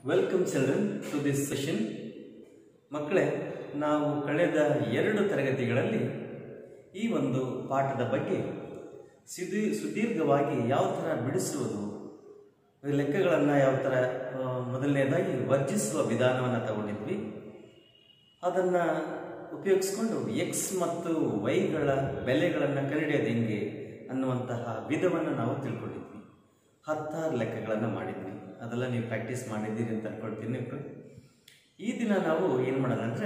Welcome children to this session ಮಕ್ಕಳೇ ನಾವು ಕಳೆದ ಎರಡು ತರಗತಿಗಳಲ್ಲಿ ಈ ಒಂದು ಪಾಠದ ಬಗ್ಗೆ ಸುದೀ ಸುದೀರ್ಘವಾಗಿ ಯಾವ ಥರ ಬಿಡಿಸುವುದು ಲೆಕ್ಕಗಳನ್ನು ಯಾವ ಥರ ಆ, ಮೊದಲನೇದಾಗಿ ವರ್ಜಿಸುವ ವಿಧಾನವನ್ನು ತಗೊಂಡಿದ್ವಿ ಅದನ್ನು ಉಪಯೋಗಿಸ್ಕೊಂಡು ಎಕ್ಸ್ ಮತ್ತು ವೈಗಳ ಬೆಲೆಗಳನ್ನು ಕಂಡುಹಿಡಿಯೋದು ಹೆಂಗೆ ಅನ್ನುವಂತಹ ವಿಧವನ್ನು ನಾವು ತಿಳ್ಕೊಂಡಿದ್ವಿ ಹತ್ತಾರು ಲೆಕ್ಕಗಳನ್ನು ಮಾಡಿದ್ವಿ ಅದೆಲ್ಲ ನೀವು ಪ್ರಾಕ್ಟೀಸ್ ಮಾಡಿದ್ದೀರಿ ಅಂತ ಅನ್ಕೊಳ್ತೀನಿ ಮಕ್ಕಳು. ಈ ದಿನ ನಾವು ಏನು ಮಾಡೋಣ ಅಂದರೆ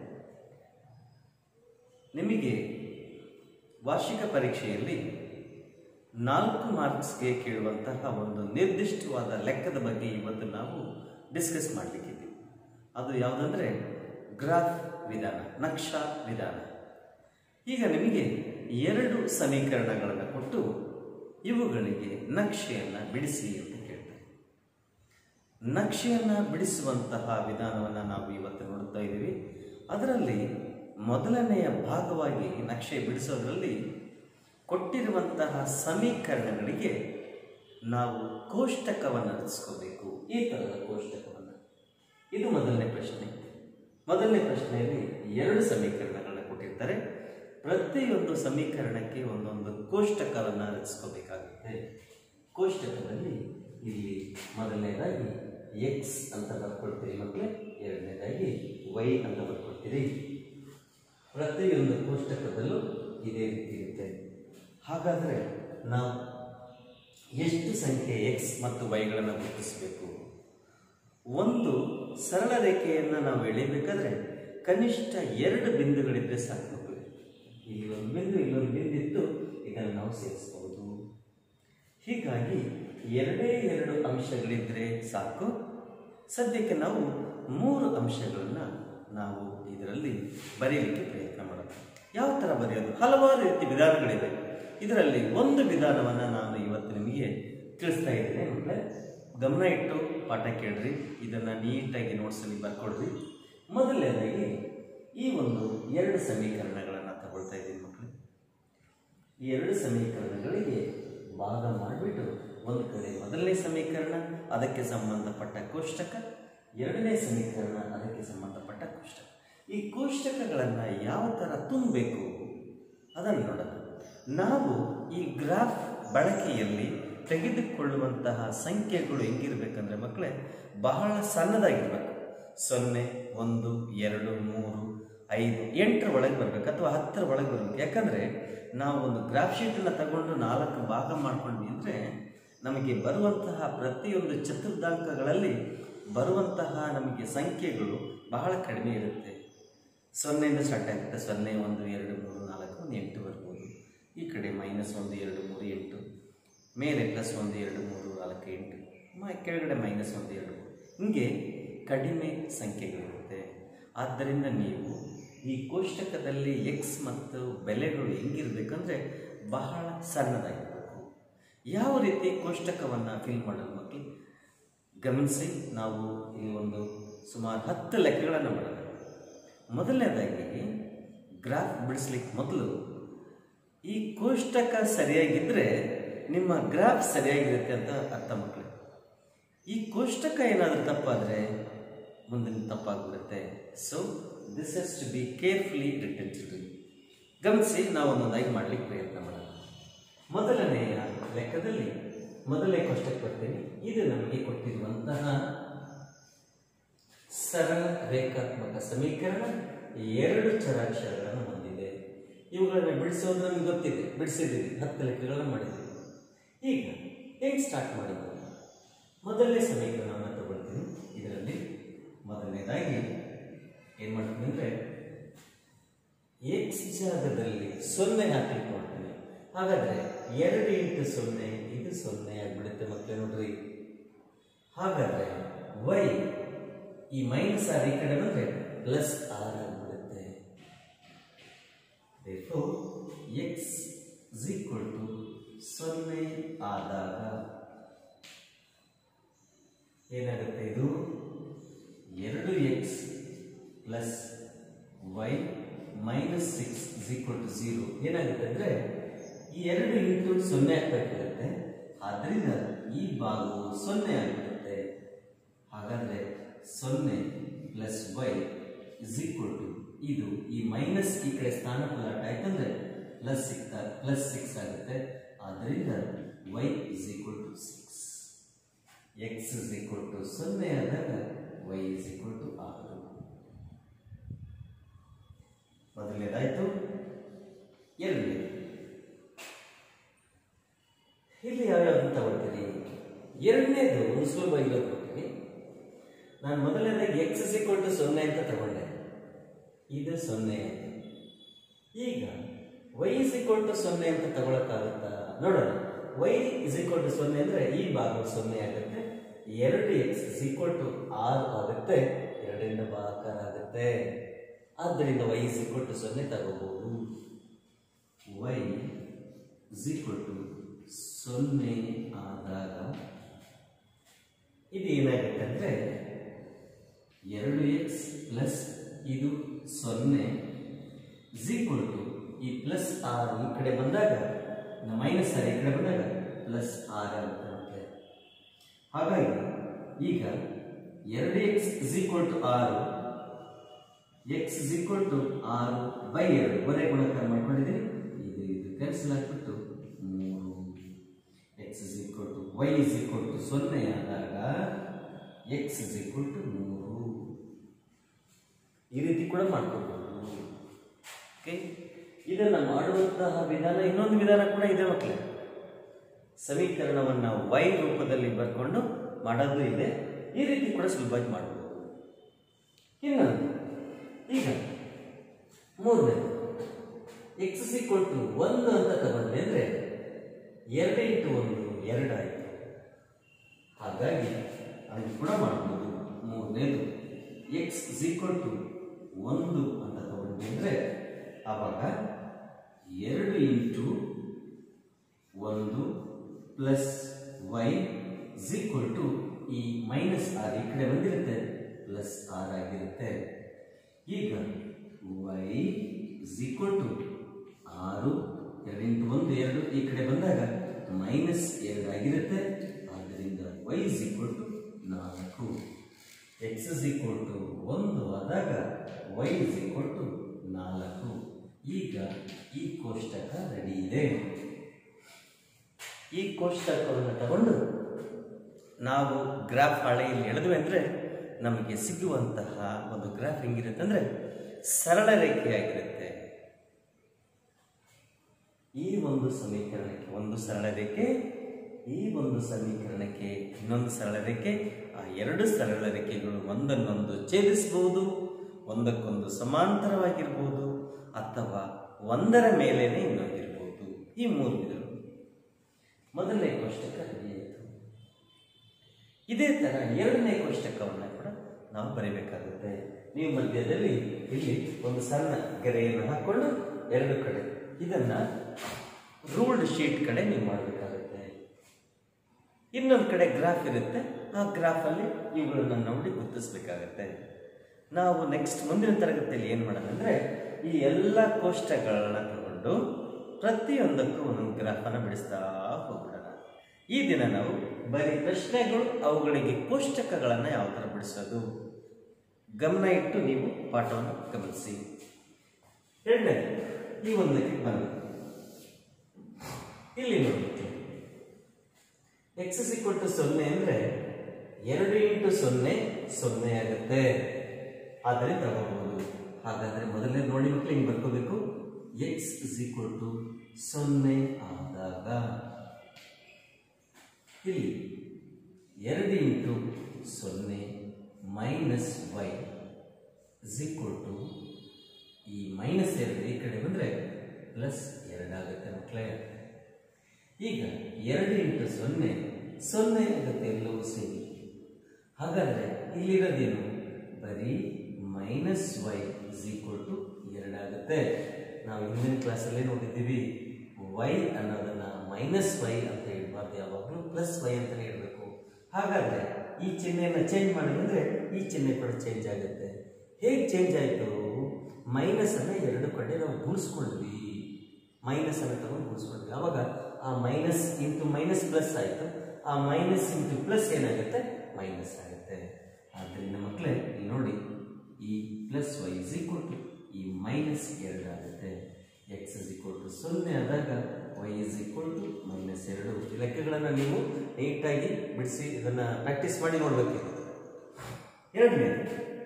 ನಿಮಗೆ ವಾರ್ಷಿಕ ಪರೀಕ್ಷೆಯಲ್ಲಿ ನಾಲ್ಕು ಮಾರ್ಕ್ಸ್ಗೆ ಕೇಳುವಂತಹ ಒಂದು ನಿರ್ದಿಷ್ಟವಾದ ಲೆಕ್ಕದ ಬಗ್ಗೆ ಇವತ್ತು ನಾವು ಡಿಸ್ಕಸ್ ಮಾಡಲಿಕ್ಕಿದ್ದೀವಿ ಅದು ಯಾವುದಂದರೆ ಗ್ರಾಫ್ ವಿಧಾನ ನಕ್ಷಾ ವಿಧಾನ ಈಗ ನಿಮಗೆ ಎರಡು ಸಮೀಕರಣಗಳನ್ನು ಕೊಟ್ಟು ಇವುಗಳಿಗೆ ನಕ್ಷೆಯನ್ನು ಬಿಡಿಸಿ ಅಂತ ಕೇಳ್ತಾರೆ ನಕ್ಷೆಯನ್ನು ಬಿಡಿಸುವಂತಹ ವಿಧಾನವನ್ನು ನಾವು ಇವತ್ತು ನೋಡ್ತಾ ಇದ್ದೀವಿ ಅದರಲ್ಲಿ ಮೊದಲನೆಯ ಭಾಗವಾಗಿ ನಕ್ಷೆ ಬಿಡಿಸೋದ್ರಲ್ಲಿ ಕೊಟ್ಟಿರುವಂತಹ ಸಮೀಕರಣಗಳಿಗೆ ನಾವು ಕೋಷ್ಟಕವನ್ನು ರಚಿಸ್ಕೋಬೇಕು ಈ ಥರದ ಕೋಷ್ಟಕವನ್ನು ಇದು ಮೊದಲನೇ ಪ್ರಶ್ನೆ ಮೊದಲನೇ ಪ್ರಶ್ನೆಯಲ್ಲಿ ಎರಡು ಸಮೀಕರಣಗಳನ್ನ ಕೊಟ್ಟಿರ್ತಾರೆ ಪ್ರತಿಯೊಂದು ಸಮೀಕರಣಕ್ಕೆ ಒಂದೊಂದು ಕೋಷ್ಟಕವನ್ನು ರಚಿಸ್ಕೋಬೇಕಾಗುತ್ತೆ ಕೋಷ್ಟಕದಲ್ಲಿ ಇಲ್ಲಿ ಮೊದಲನೇದಾಗಿ ಎಕ್ಸ್ ಅಂತ ಬರ್ಕೊಳ್ತೀರಿ ಮಕ್ಕಳೇ ಎರಡನೇದಾಗಿ ವೈ ಅಂತ ಬರ್ಕೊಳ್ತೀರಿ ಪ್ರತಿಯೊಂದು ಕೋಷ್ಟಕದಲ್ಲೂ ಇದೇ ರೀತಿ ಇರುತ್ತೆ ಹಾಗಾದರೆ ನಾವು ಎಷ್ಟು ಸಂಖ್ಯೆ ಎಕ್ಸ್ ಮತ್ತು ವೈಗಳನ್ನು ಗುರುತಿಸಬೇಕು ಒಂದು ಸರಳ ರೇಖೆಯನ್ನು ನಾವು ಎಳಿಬೇಕಾದ್ರೆ ಕನಿಷ್ಠ ಎರಡು ಬಿಂದುಗಳಿದ್ರೆ ಸಾಕು ಮಕ್ಕಳೇ. ಇಲ್ಲಿ ಒಂದು ಬಿಂದು ಇಲ್ಲೊಂದು ಬಿಂದು ಇತ್ತು ಇದನ್ನು ನಾವು ಸೇರಿಸಬಹುದು ಹೀಗಾಗಿ ಎರಡೇ ಎರಡು ಅಂಶಗಳಿದ್ರೆ ಸಾಕು ಸದ್ಯಕ್ಕೆ ನಾವು ಮೂರು ಅಂಶಗಳನ್ನು ನಾವು ಇದರಲ್ಲಿ ಬರೆಯಲಿಕ್ಕೆ ಪ್ರಯತ್ನ ಮಾಡೋಣ ಯಾವ ಥರ ಬರೆಯೋದು ಹಲವಾರು ರೀತಿ ವಿಧಾನಗಳಿವೆ ಇದರಲ್ಲಿ ಒಂದು ವಿಧಾನವನ್ನು ನಾನು ಇವತ್ತು ನಿಮಗೆ ತಿಳಿಸ್ತಾ ಇದ್ದೇನೆ ಮಕ್ಕಳೇ ಗಮನ ಇಟ್ಟು ಪಾಠ ಕೇಳ್ರಿ ಇದನ್ನು ನೀಟಾಗಿ ನೋಟ್ಸಲ್ಲಿ ಬರ್ಕೊಳ್ರಿ ಮೊದಲನೇದಾಗಿ ಈ ಒಂದು ಎರಡು ಸಮೀಕರಣಗಳನ್ನು ತಗೊಳ್ತಾ ಇದ್ದೀನಿ ಮಕ್ಕಳೇ ಈ ಎರಡು ಸಮೀಕರಣಗಳಿಗೆ ಭಾಗ ಮಾಡಿಬಿಟ್ಟು ಒಂದು ಕಡೆ ಮೊದಲನೇ ಸಮೀಕರಣ ಅದಕ್ಕೆ ಸಂಬಂಧಪಟ್ಟ ಕೋಷ್ಟಕ ಎರಡನೇ ಸಮೀಕರಣ ಅದಕ್ಕೆ ಸಂಬಂಧಪಟ್ಟ ಕೋಷ್ಟಕ ಈ ಕೋಷ್ಟಕಗಳನ್ನು ಯಾವ ಥರ ತುಂಬಬೇಕು ಅದನ್ನು ನೋಡೋಣ ನಾವು ಈ ಗ್ರಾಫ್ ಬಳಕೆಯಲ್ಲಿ ತೆಗೆದುಕೊಳ್ಳುವಂತಹ ಸಂಖ್ಯೆಗಳು ಹೆಂಗಿರ್ಬೇಕಂದ್ರೆ ಮಕ್ಕಳೇ ಬಹಳ ಸಣ್ಣದಾಗಿರ್ಬೇಕು ಸೊನ್ನೆ ಒಂದು ಎರಡು ಮೂರು ಐದು ಎಂಟರ ಒಳಗೆ ಬರಬೇಕು ಅಥವಾ ಹತ್ತರ ಒಳಗೆ ಬರಬೇಕು ಯಾಕಂದರೆ ನಾವು ಒಂದು ಗ್ರಾಫ್ ಶೀಟನ್ನು ತಗೊಂಡು ನಾಲ್ಕು ಭಾಗ ಮಾಡ್ಕೊಂಡ್ವಿ ಅಂದರೆ ನಮಗೆ ಬರುವಂತಹ ಪ್ರತಿಯೊಂದು ಚತುರ್ಧಾಂಕಗಳಲ್ಲಿ ಬರುವಂತಹ ನಮಗೆ ಸಂಖ್ಯೆಗಳು ಬಹಳ ಕಡಿಮೆ ಇರುತ್ತೆ ಸೊನ್ನೆಯಿಂದ ಸ್ಟಾರ್ಟ್ ಆಗುತ್ತೆ ಸೊನ್ನೆ ಒಂದು ಎರಡು ಮೂರು ನಾಲ್ಕು ಒಂದು ಎಂಟು ಬರ್ಬೋದು ಈ ಕಡೆ ಮೈನಸ್ ಒಂದು ಎರಡು ಮೂರು ಎಂಟು ಮೇಲೆ ಪ್ಲಸ್ ಒಂದು ಎರಡು ಮೂರು ನಾಲ್ಕು ಎಂಟು ಮ ಕೆಳಗಡೆ ಮೈನಸ್ ಒಂದು ಎರಡು ಮೂರು ಹಿಂಗೆ ಕಡಿಮೆ ಸಂಖ್ಯೆಗಳಿರುತ್ತೆ ಆದ್ದರಿಂದ ನೀವು ಈ ಕೋಷ್ಟಕದಲ್ಲಿ ಎಕ್ಸ್ ಮತ್ತು ಬೆಲೆಗಳು ಹೆಂಗಿರಬೇಕಂದ್ರೆ ಬಹಳ ಸಣ್ಣದಾಗಿರಬೇಕು ಯಾವ ರೀತಿ ಕೋಷ್ಟಕವನ್ನು ಫಿಲ್ ಮಾಡೋದು ಮಕ್ಕಳು ಗಮನಿಸಿ ನಾವು ಇಲ್ಲಿ ಒಂದು ಸುಮಾರು ಹತ್ತು ಲೆಕ್ಕಗಳನ್ನು ಮಾಡೋಣ ಮೊದಲನೇದಾಗಿ ಗ್ರಾಫ್ ಬಿಡಿಸ್ಲಿಕ್ಕೆ ಮೊದಲು ಈ ಕೋಷ್ಟಕ ಸರಿಯಾಗಿದ್ದರೆ ನಿಮ್ಮ ಗ್ರಾಫ್ ಸರಿಯಾಗಿರುತ್ತೆ ಅಂತ ಅರ್ಥ ಮಕ್ಕಳು ಈ ಕೋಷ್ಟಕ ಏನಾದರೂ ತಪ್ಪಾದರೆ ಮುಂದಿನ ತಪ್ಪಾಗ್ಬಿಡುತ್ತೆ so this has to be carefully return children ಗಮನಿಸಿ ನಾವು ಒಂದೊಂದಾಗಿ ಮಾಡಲಿಕ್ಕೆ ಪ್ರಯತ್ನ ಮಾಡೋಣ ಮೊದಲನೆಯ ಲೆಕ್ಕದಲ್ಲಿ ಮೊದಲನೇ ಕೋಷ್ಟಕ್ಕೆ ಬರ್ತೀನಿ ಇದು ನಮಗೆ ಕೊಟ್ಟಿರುವಂತಹ ಸರಳ ರೇಖಾತ್ಮಕ ಸಮೀಕರಣ ಎರಡು ಚರಾಕ್ಷರಗಳನ್ನು ಹೊಂದಿದೆ ಇವುಗಳನ್ನು ಬಿಡಿಸೋದು ನಮ್ಗೆ ಗೊತ್ತಿದೆ ಬಿಡಿಸಿದ್ದೀವಿ ಹತ್ತು ಲೆಕ್ಕಗಳನ್ನು ಮಾಡಿದ್ದೀವಿ ಈಗ ಹೇಗೆ ಸ್ಟಾರ್ಟ್ ಮಾಡಿದ್ದು ಮೊದಲನೇ ಸಮೀಕರಣವನ್ನು ತಗೊಳ್ತೀನಿ ಇದರಲ್ಲಿ ಮೊದಲನೇದಾಗಿ ಏನು ಮಾಡ್ತೀನಿ ಅಂದರೆ ಎಕ್ಸ್ ಜಾಗದಲ್ಲಿ ಸೊನ್ನೆ ಹಾಕಲಿಕ್ಕೆ ಮಾಡ್ತೀನಿ ಹಾಗಾದರೆ ಎರಡು ಇಂಟು ಸೊನ್ನೆ ಇದು ಸೊನ್ನೆ ಆಗಿಬಿಡುತ್ತೆ ಮಕ್ಕಳೇ ನೋಡ್ರಿ ಹಾಗಾದರೆ ವೈ ಈ ಮೈನಸ್ ಆರ್ ಈ ಕಡೆ ಬಂದರೆ ಪ್ಲಸ್ ಆರ್ ಆಗಿಬಿಡುತ್ತೆ ಎಕ್ಸ್ ಇಸ್ ಈಕ್ವಲ್ ಟು ಸೊನ್ನೆ ಆದಾಗ ಏನಾಗುತ್ತೆ ಇದು ಎರಡು x plus y minus six is equal to zero ಏನಾಗುತ್ತೆ ಅಂದರೆ ಈ ಎರಡು ಇಂಟು ಸೊನ್ನೆ ಆಗ್ಬೇಕಾಗುತ್ತೆ ಆದ್ದರಿಂದ ಈ ಭಾಗವು ಸೊನ್ನೆ ಆಗಿಬಿಡುತ್ತೆ ಹಾಗಾದರೆ ಸೊನ್ನೆ plus y is equal to ಇದು ಈ ಮೈನಸ್ ಈ ಕಡೆ ಸ್ಥಾನ ಪದಾರ್ಥ ಯಾಕಂದ್ರೆ ಪ್ಲಸ್ ಸಿಕ್ತಾ ಪ್ಲಸ್ ಸಿಕ್ಸ್ ಆಗುತ್ತೆ ಆದ್ದರಿಂದ y is equal to six x is equal to ಸೊನ್ನೆ ಆದಾಗ ವೈ ಇಸ್ ಈಕ್ವಲ್ ಟು ಆರು ಮೊದಲನೇದಾಯ್ತು ಎರಡನೇದು ಇಲ್ಲಿ ಯಾವ್ಯಾವ ತಗೊಳ್ತೀನಿ ಎರಡನೇದು ಒಂದು ಸುಲಭವಾಗಿರೋದು ಕೊಡ್ತೀನಿ ನಾನು ಮೊದಲನೇದಾಗಿ ಎಕ್ಸ್ ಇಸ್ ಈಕ್ವಲ್ ಟು ಸೊನ್ನೆ ಅಂತ ತಗೊಂಡೆ ಇದು ಸೊನ್ನೆ ಈಗ ವೈ ಇಸ್ ಈಕ್ವಲ್ ಟು ಸೊನ್ನೆ ಅಂತ ತಗೊಳಕ್ಕಾಗುತ್ತಾ ನೋಡೋಣ ವೈ ಇಸ್ ಈಕ್ವಲ್ ಟು ಸೊನ್ನೆ ಅಂದ್ರೆ ಈ ಭಾಗ ಸೊನ್ನೆ ಆಗುತ್ತೆ ಎರಡು ಎಕ್ಸ್ ಇಸ್ ಈಕ್ವಲ್ ಟು ಆರ್ ಆಗುತ್ತೆ ಎರಡರಿಂದ ಭಾಗಾಕಾರ ಆಗುತ್ತೆ ಆದ್ದರಿಂದ ವೈ ಇಸ್ ಈಕ್ವಲ್ ಟು ಸೊನ್ನೆ ತಗೋಬಹುದು ವೈ ಇಸ್ ಈಕ್ವಲ್ ಟು ಸೊನ್ನೆ ಆದಾಗ ಇದು ಏನಾಗುತ್ತೆ ಅಂದರೆ ಎರಡು ಎಕ್ಸ್ ಪ್ಲಸ್ ಇದು ಸೊನ್ನೆ ಇಸ್ ಈಕ್ವಲ್ ಟು ಈ ಪ್ಲಸ್ ಆರ್ ಈ ಕಡೆ ಬಂದಾಗ ಮೈನಸ್ ಆರ್ ಈ ಕಡೆ ಬಂದಾಗ ಪ್ಲಸ್ ಆರ್ ಆಗುತ್ತೆ ನಮಗೆ ಹಾಗಾಗಿ ಈಗ ಎರಡು ಎಕ್ಸ್ ಇಸ್ ಈಕ್ವಲ್ ಟು ಆರು ಎಕ್ಸ್ ಇಸ್ ಈಕ್ವಲ್ ಟು ಆರು ಬೈ ಎರಡು ಒರೆ ಗುಣಕಾರ ಮಾಡ್ಕೊಂಡಿದ್ದೀನಿ ಇದು ಇದು ಕ್ಯಾನ್ಸಲ್ ಆಗಿಬಿಟ್ಟು ಮೂರು x is equal to y is equal to ಸೊನ್ನೆ ಆದಾಗ ಎಕ್ಸ್ ಇಸ್ ಈಕ್ವಲ್ ಟು ಮೂರು ಈ ರೀತಿ ಕೂಡ ಮಾಡ್ಕೋಬಹುದು ಓಕೆ ಇದನ್ನು ಮಾಡುವಂತಹ ವಿಧಾನ ಇನ್ನೊಂದು ವಿಧಾನ ಕೂಡ ಇದೆ ಮಕ್ಕಳೇ ಸಮೀಕರಣವನ್ನು ವೈ ರೂಪದಲ್ಲಿ ಬರ್ಕೊಂಡು ಮಾಡೋದು ಇದೆ ಈ ರೀತಿ ಕೂಡ ಸುಲಭವಾಗಿ ಮಾಡಬಹುದು ಇನ್ನೊಂದು ಈಗ ಮೂರನೇ ಎಕ್ಸ್ ಈಕ್ವಲ್ ಟು ಒಂದು ಅಂತ ತಗೊಂಡ್ರೆ ಅಂದರೆ ಎರಡು ಇಂಟು ಒಂದು ಎರಡು ಆಯಿತು ಹಾಗಾಗಿ ಅದು ಕೂಡ ಮಾಡ್ಬೋದು ಮೂರನೇದು ಎಕ್ಸ್ ಇಸ್ ಈಕ್ವಲ್ ಟು ಒಂದು ಅಂತ ತಗೊಂಡ್ವಿ ಅಂದರೆ ಆವಾಗ ಎರಡು ಇಂಟು ಒಂದು plus y is equal to ಈ ಮೈನಸ್ ಆರ್ ಈ ಕಡೆ ಬಂದಿರುತ್ತೆ ಪ್ಲಸ್ ಆರ್ ಆಗಿರುತ್ತೆ ಈಗ ವೈ ಇಸ್ ಈಕ್ವಲ್ ಟು ಆರು ಎರಡು ಇಂಟು ಒಂದು ಎರಡು ಈ ಕಡೆ ಬಂದಾಗ ಮೈನಸ್ ಎರಡು ಆಗಿರುತ್ತೆ ಆದ್ದರಿಂದ ವೈ ಇಸ್ ಈಕ್ವಲ್ ಟು ನಾಲ್ಕು ಎಕ್ಸ್ ಇಸ್ ಈಕ್ವಲ್ ಟು ಒಂದು ಆದಾಗ ವೈ ಇಸ್ ಈಕ್ವಲ್ ಟು ನಾಲ್ಕು ಈಗ ಈ ಕೋಷ್ಟಕ ರೆಡಿ ಇದೆ ಈ ಕೋಷ್ಟಕವನ್ನು ತಗೊಂಡು ನಾವು ಗ್ರಾಫ್ ಹಾಳೆಯಲ್ಲಿ ಎಳೆದ್ವಿ ಅಂದರೆ ನಮಗೆ ಸಿಗುವಂತಹ ಒಂದು ಗ್ರಾಫ್ ಹೆಂಗಿರುತ್ತೆ ಅಂದರೆ ಸರಳ ರೇಖೆಯಾಗಿರುತ್ತೆ ಈ ಒಂದು ಸಮೀಕರಣಕ್ಕೆ ಒಂದು ಸರಳ ರೇಖೆ ಈ ಒಂದು ಸಮೀಕರಣಕ್ಕೆ ಇನ್ನೊಂದು ಸರಳ ರೇಖೆ ಆ ಎರಡು ಸರಳ ರೇಖೆಗಳು ಒಂದನ್ನೊಂದು ಛೇದಿಸಬಹುದು ಒಂದಕ್ಕೊಂದು ಸಮಾಂತರವಾಗಿರ್ಬೋದು ಅಥವಾ ಒಂದರ ಮೇಲೇನೆ ಇನ್ನೊಂದಿರ್ಬೋದು ಈ ಮೂರು ವಿಧಗಳು ಮೊದಲನೇ ಕೋಷ್ಟಕ ರೆಡಿ ಆಯಿತು ಇದೇ ಥರ ಎರಡನೇ ಕೋಷ್ಟಕವನ್ನು ಕೂಡ ನಾವು ಬರೀಬೇಕಾಗುತ್ತೆ ನೀವು ಮಧ್ಯದಲ್ಲಿ ಇಲ್ಲಿ ಒಂದು ಸಣ್ಣ ಗೆರೆಯನ್ನು ಹಾಕ್ಕೊಂಡು ಎರಡು ಕಡೆ ಇದನ್ನ ರೂಲ್ಡ್ ಶೀಟ್ ಕಡೆ ನೀವು ಮಾಡಬೇಕಾಗುತ್ತೆ ಇನ್ನೊಂದು ಕಡೆ ಗ್ರಾಫ್ ಇರುತ್ತೆ ಆ ಗ್ರಾಫಲ್ಲಿ ಇವುಗಳನ್ನ ನೋಡಿ ಗುರುತಿಸ್ಬೇಕಾಗತ್ತೆ ನಾವು ನೆಕ್ಸ್ಟ್ ಮುಂದಿನ ತರಗತಿಯಲ್ಲಿ ಏನು ಮಾಡೋದಂದ್ರೆ ಈ ಎಲ್ಲ ಕೋಷ್ಟಕಗಳನ್ನ ತಗೊಂಡು ಪ್ರತಿಯೊಂದಕ್ಕೂ ಒಂದೊಂದು ಗ್ರಾಫನ್ನು ಬಿಡಿಸ್ತಾ ಹೋಗ್ಬಿಡೋಣ ಈ ದಿನ ನಾವು ಬರೀ ಪ್ರಶ್ನೆಗಳು ಅವುಗಳಿಗೆ ಕೋಷ್ಟಕಗಳನ್ನು ಯಾವ ಥರ ಬಿಡಿಸೋದು ಗಮನ ಇಟ್ಟು ನೀವು ಪಾಠವನ್ನು ಗಮನಿಸಿ ಎರಡನೇ ಈ ಒಂದಕ್ಕೆ ಬನ್ನಿ ಇಲ್ಲಿ ನೋಡಿ ಎಕ್ಸ್ ಇಕ್ವಲ್ ಟು ಸೊನ್ನೆ ಅಂದರೆ ಎರಡು ಇಂಟು ಸೊನ್ನೆ ಸೊನ್ನೆ ಆಗುತ್ತೆ ಆದರೆ ತಗೋಬಹುದು ಹಾಗಾದರೆ ಮೊದಲನೇ ನೋಡಿ ಮಕ್ಕಳು ಹಿಂಗೆ ಬರ್ಕೋಬೇಕು ಎಕ್ಸ್ ಇಸ್ ಈಕ್ವಲ್ ಟು ಸೊನ್ನೆ ಆದಾಗ ಇಲ್ಲಿ ಎರಡು ಇಂಟು ಸೊನ್ನೆ minus y is equal to ಈ ಮೈನಸ್ ಎರಡು ಈ ಕಡೆ ಬಂದರೆ ಪ್ಲಸ್ ಎರಡಾಗುತ್ತೆ ಮಕ್ಕಳೇ ಈಗ ಎರಡು ಇಂಟು ಸೊನ್ನೆ ಸೊನ್ನೆ ಆಗುತ್ತೆ ಎಲ್ಲವೂ ಸೇರಿ ಹಾಗಾದರೆ ಇಲ್ಲಿರೋದೇನು ಬರೀ minus y is equal to ಎರಡಾಗುತ್ತೆ ನಾವು ಹಿಂದಿನ ಕ್ಲಾಸಲ್ಲೇ ನೋಡಿದ್ದೀವಿ ವೈ ಅನ್ನೋದನ್ನ ಮೈನಸ್ ವೈ ಅಂತ ಹೇಳ್ಬಾರ್ದು ಯಾವಾಗಲೂ ಪ್ಲಸ್ ವೈ ಅಂತಲೇ ಇಡಬೇಕು ಹಾಗಾದರೆ ಈ ಚಿಹ್ನೆಯನ್ನು ಚೇಂಜ್ ಮಾಡಿದ್ರೆ ಈ ಚಿಹ್ನೆ ಕೂಡ ಚೇಂಜ್ ಆಗುತ್ತೆ ಹೇಗೆ ಚೇಂಜ್ ಆಯಿತು ಮೈನಸ್ ಅನ್ನು ಎರಡು ಕಡೆ ನಾವು ಗುಣಿಸ್ಕೊಂಡ್ವಿ ಮೈನಸ್ ಅನ್ನು ತಗೊಂಡು ಗುಣಿಸ್ಕೊಂಡ್ವಿ ಆವಾಗ ಆ ಮೈನಸ್ ಇಂಟು ಮೈನಸ್ ಪ್ಲಸ್ ಆಯಿತು ಆ ಮೈನಸ್ ಇಂಟು ಪ್ಲಸ್ ಏನಾಗುತ್ತೆ ಮೈನಸ್ ಆಗುತ್ತೆ ಆದ್ದರಿಂದ ಮಕ್ಕಳೇ ಇಲ್ಲಿ ನೋಡಿ ಈ plus y is equal to ಈ ಮೈನಸ್ ಎರಡು ಆಗುತ್ತೆ ಎಕ್ಸ್ ಇಸ್ ಈಕ್ವಲ್ ಟು ಸೊನ್ನೆ ಆದಾಗ y is equal to minus ಎರಡು ಈ ಲೆಕ್ಕಗಳನ್ನು ನೀವು ನೀಟಾಗಿ ಬಿಡಿಸಿ ಇದನ್ನು ಪ್ರಾಕ್ಟೀಸ್ ಮಾಡಿ ನೋಡಬೇಕು ಎರಡನೇದು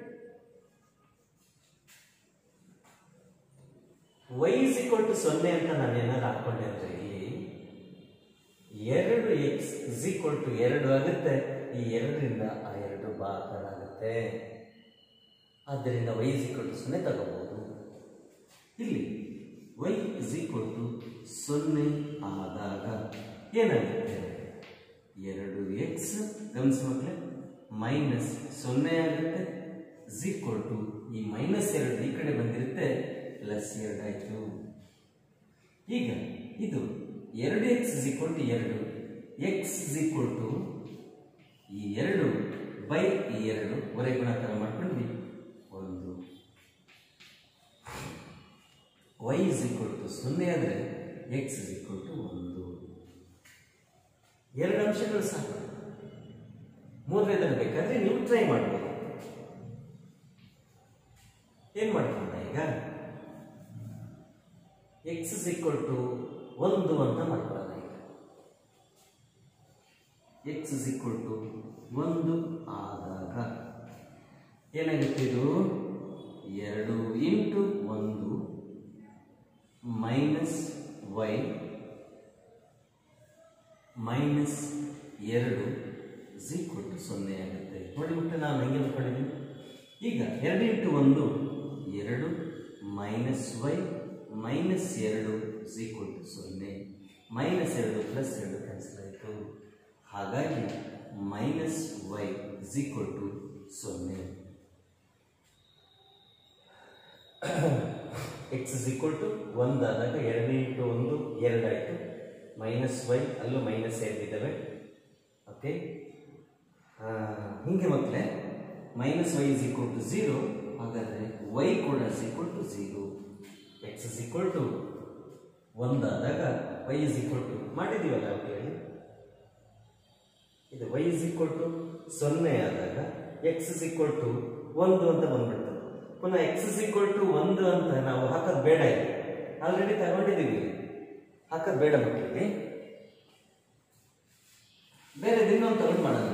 ವೈ ಇಸ್ ಈಕ್ವಲ್ ಟು ಸೊನ್ನೆ ಅಂತ ನಾನು ಏನಾದ್ರು ಹಾಕೊಂಡೆ ಅಂದ್ರೆ ಇಲ್ಲಿ ಎರಡು ಎಕ್ಸ್ ಇಸ್ ಈಕ್ವಲ್ ಟು ಎರಡು ಆಗುತ್ತೆ ಈ ಎರಡರಿಂದ ಆ ಎರಡು ಭಾಗಗಳಾಗುತ್ತೆ ಆದ್ದರಿಂದ ವೈ ಇಸ್ ಈಕ್ವಲ್ ಟು ಸೊನ್ನೆ ತಗೋಬಹುದು ಇಲ್ಲಿ ವೈ ಇಸ್ ಈಕ್ವಲ್ ಟು ಸೊನ್ನೆ ಆದಾಗ ಏನಾಗುತ್ತೆ ಎರಡು ಎಕ್ಸ್ ಗಮನಿಸಿ ಮಕ್ಕಳೇ ಮೈನಸ್ ಸೊನ್ನೆ ಆಗುತ್ತೆ ಇಸ್ ಈಕ್ವಲ್ ಟು ಈ ಮೈನಸ್ ಎರಡು ಈ ಕಡೆ ಬಂದಿರುತ್ತೆ ಪ್ಲಸ್ ಎರಡು ಆಯಿತು ಈಗ ಇದು ಎರಡು ಎಕ್ಸ್ ಇಸ್ ಈಕ್ವಲ್ ಟು ಎರಡು ಎಕ್ಸ್ ಇಸ್ ಈಕ್ವಲ್ ಟು ಈ ಎರಡು ಬೈ ಈ ಎರಡು ಹೊರೆ ಗುಣಾಕಾರ ಮಾಡ್ಕೊಂಡ್ವಿ ಒಂದು ವೈ ಇಸ್ ಈಕ್ವಲ್ ಟು ಸೊನ್ನೆ ಆದರೆ ಎಕ್ಸ್ ಇಸ್ ಈಕ್ವಲ್ ಟು ಒಂದು ಎರಡು ಅಂಶಗಳು ಸಾಕು ಮೂರನೇದನ್ನು ಬೇಕಾದ್ರೆ ನೀವು ಟ್ರೈ ಮಾಡ್ಬೋದು ಏನ್ ಮಾಡ್ಕೊಂಡ ಈಗ ಎಕ್ಸ್ ಇಸ್ ಈಕ್ವಲ್ ಟು ಒಂದು ಅಂತ ಮಾಡ್ಕೊಳ್ಳೋಣ ಈಗ ಎಕ್ಸ್ ಇಸ್ ಈಕ್ವಲ್ ಟು ಒಂದು ಆದಾಗ ಏನಾಗುತ್ತೆ ಇದು ಎರಡು ಇಂಟು ಒಂದು ಮೈನಸ್ ವೈ ಮೈನಸ್ ಎರಡು ಇಸ್ ಈಕ್ವಲ್ ಟು ಸೊನ್ನೆ ಆಗುತ್ತೆ ನೋಡಿಬಿಟ್ಟು ನಾನು ಹಂಗೆ ಅಂದ್ಕೊಂಡಿದ್ದೀನಿ ಈಗ ಎರಡು ಇಂಟು ಒಂದು ಎರಡು ಮೈನಸ್ ವೈ ಮೈನಸ್ ಎರಡು ಇಸ್ ಈಕ್ವಲ್ ಟು ಸೊನ್ನೆ ಮೈನಸ್ ಎರಡು ಪ್ಲಸ್ ಎರಡು ಕ್ಯಾನ್ಸಲ್ ಆಯಿತು ಹಾಗಾಗಿ minus y is equal to ಸೊನ್ನೆ ಎಕ್ಸ್ ಇಸ್ ಈಕ್ವಲ್ ಟು ಒಂದಾದಾಗ ಎರಡು ಇಂಟು ಒಂದು ಎರಡಾಯಿತು ಮೈನಸ್ ವೈ ಅಲ್ಲೂ ಮೈನಸ್ ಎರಡಿದ್ದಾವೆ ಓಕೆ ಹೀಗೆ ಮಕ್ಕಳೇ minus y is equal to zero ಹಾಗಾದರೆ ವೈ ಕೂಡ is equal to zero x is equal to ಒಂದಾದಾಗ ವೈ ಇಸ್ ಈಕ್ವಲ್ ಟು ಮಾಡಿದ್ದೀವಲ್ಲ ಅವ್ರು ಹೇಳಿ ಇದು ವೈ ಇಸ್ ಈಕ್ವಲ್ ಟು ಸೊನ್ನೆ ಆದಾಗ ಎಕ್ಸ್ ಇಸ್ ಈಕ್ವಲ್ ಟು ಒಂದು ಅಂತ ಬಂದ್ಬಿಡ್ತದೆ ಪುನಃ ಎಕ್ಸ್ ಇಸ್ ಈಕ್ವಲ್ ಟು ಒಂದು ಅಂತ ನಾವು ಹಾಕೋದು ಬೇಡ ಇಲ್ಲಿ ಆಲ್ರೆಡಿ ತಗೊಂಡಿದ್ದೀವಿ ಇಲ್ಲಿ. ಹಾಕೋದು ಬೇಡ ಮಕ್ಕಳಿಗೆ ಬೇರೆ ಇನ್ನೊಂದು ತಗೊಂಡು ಮಾಡೋಣ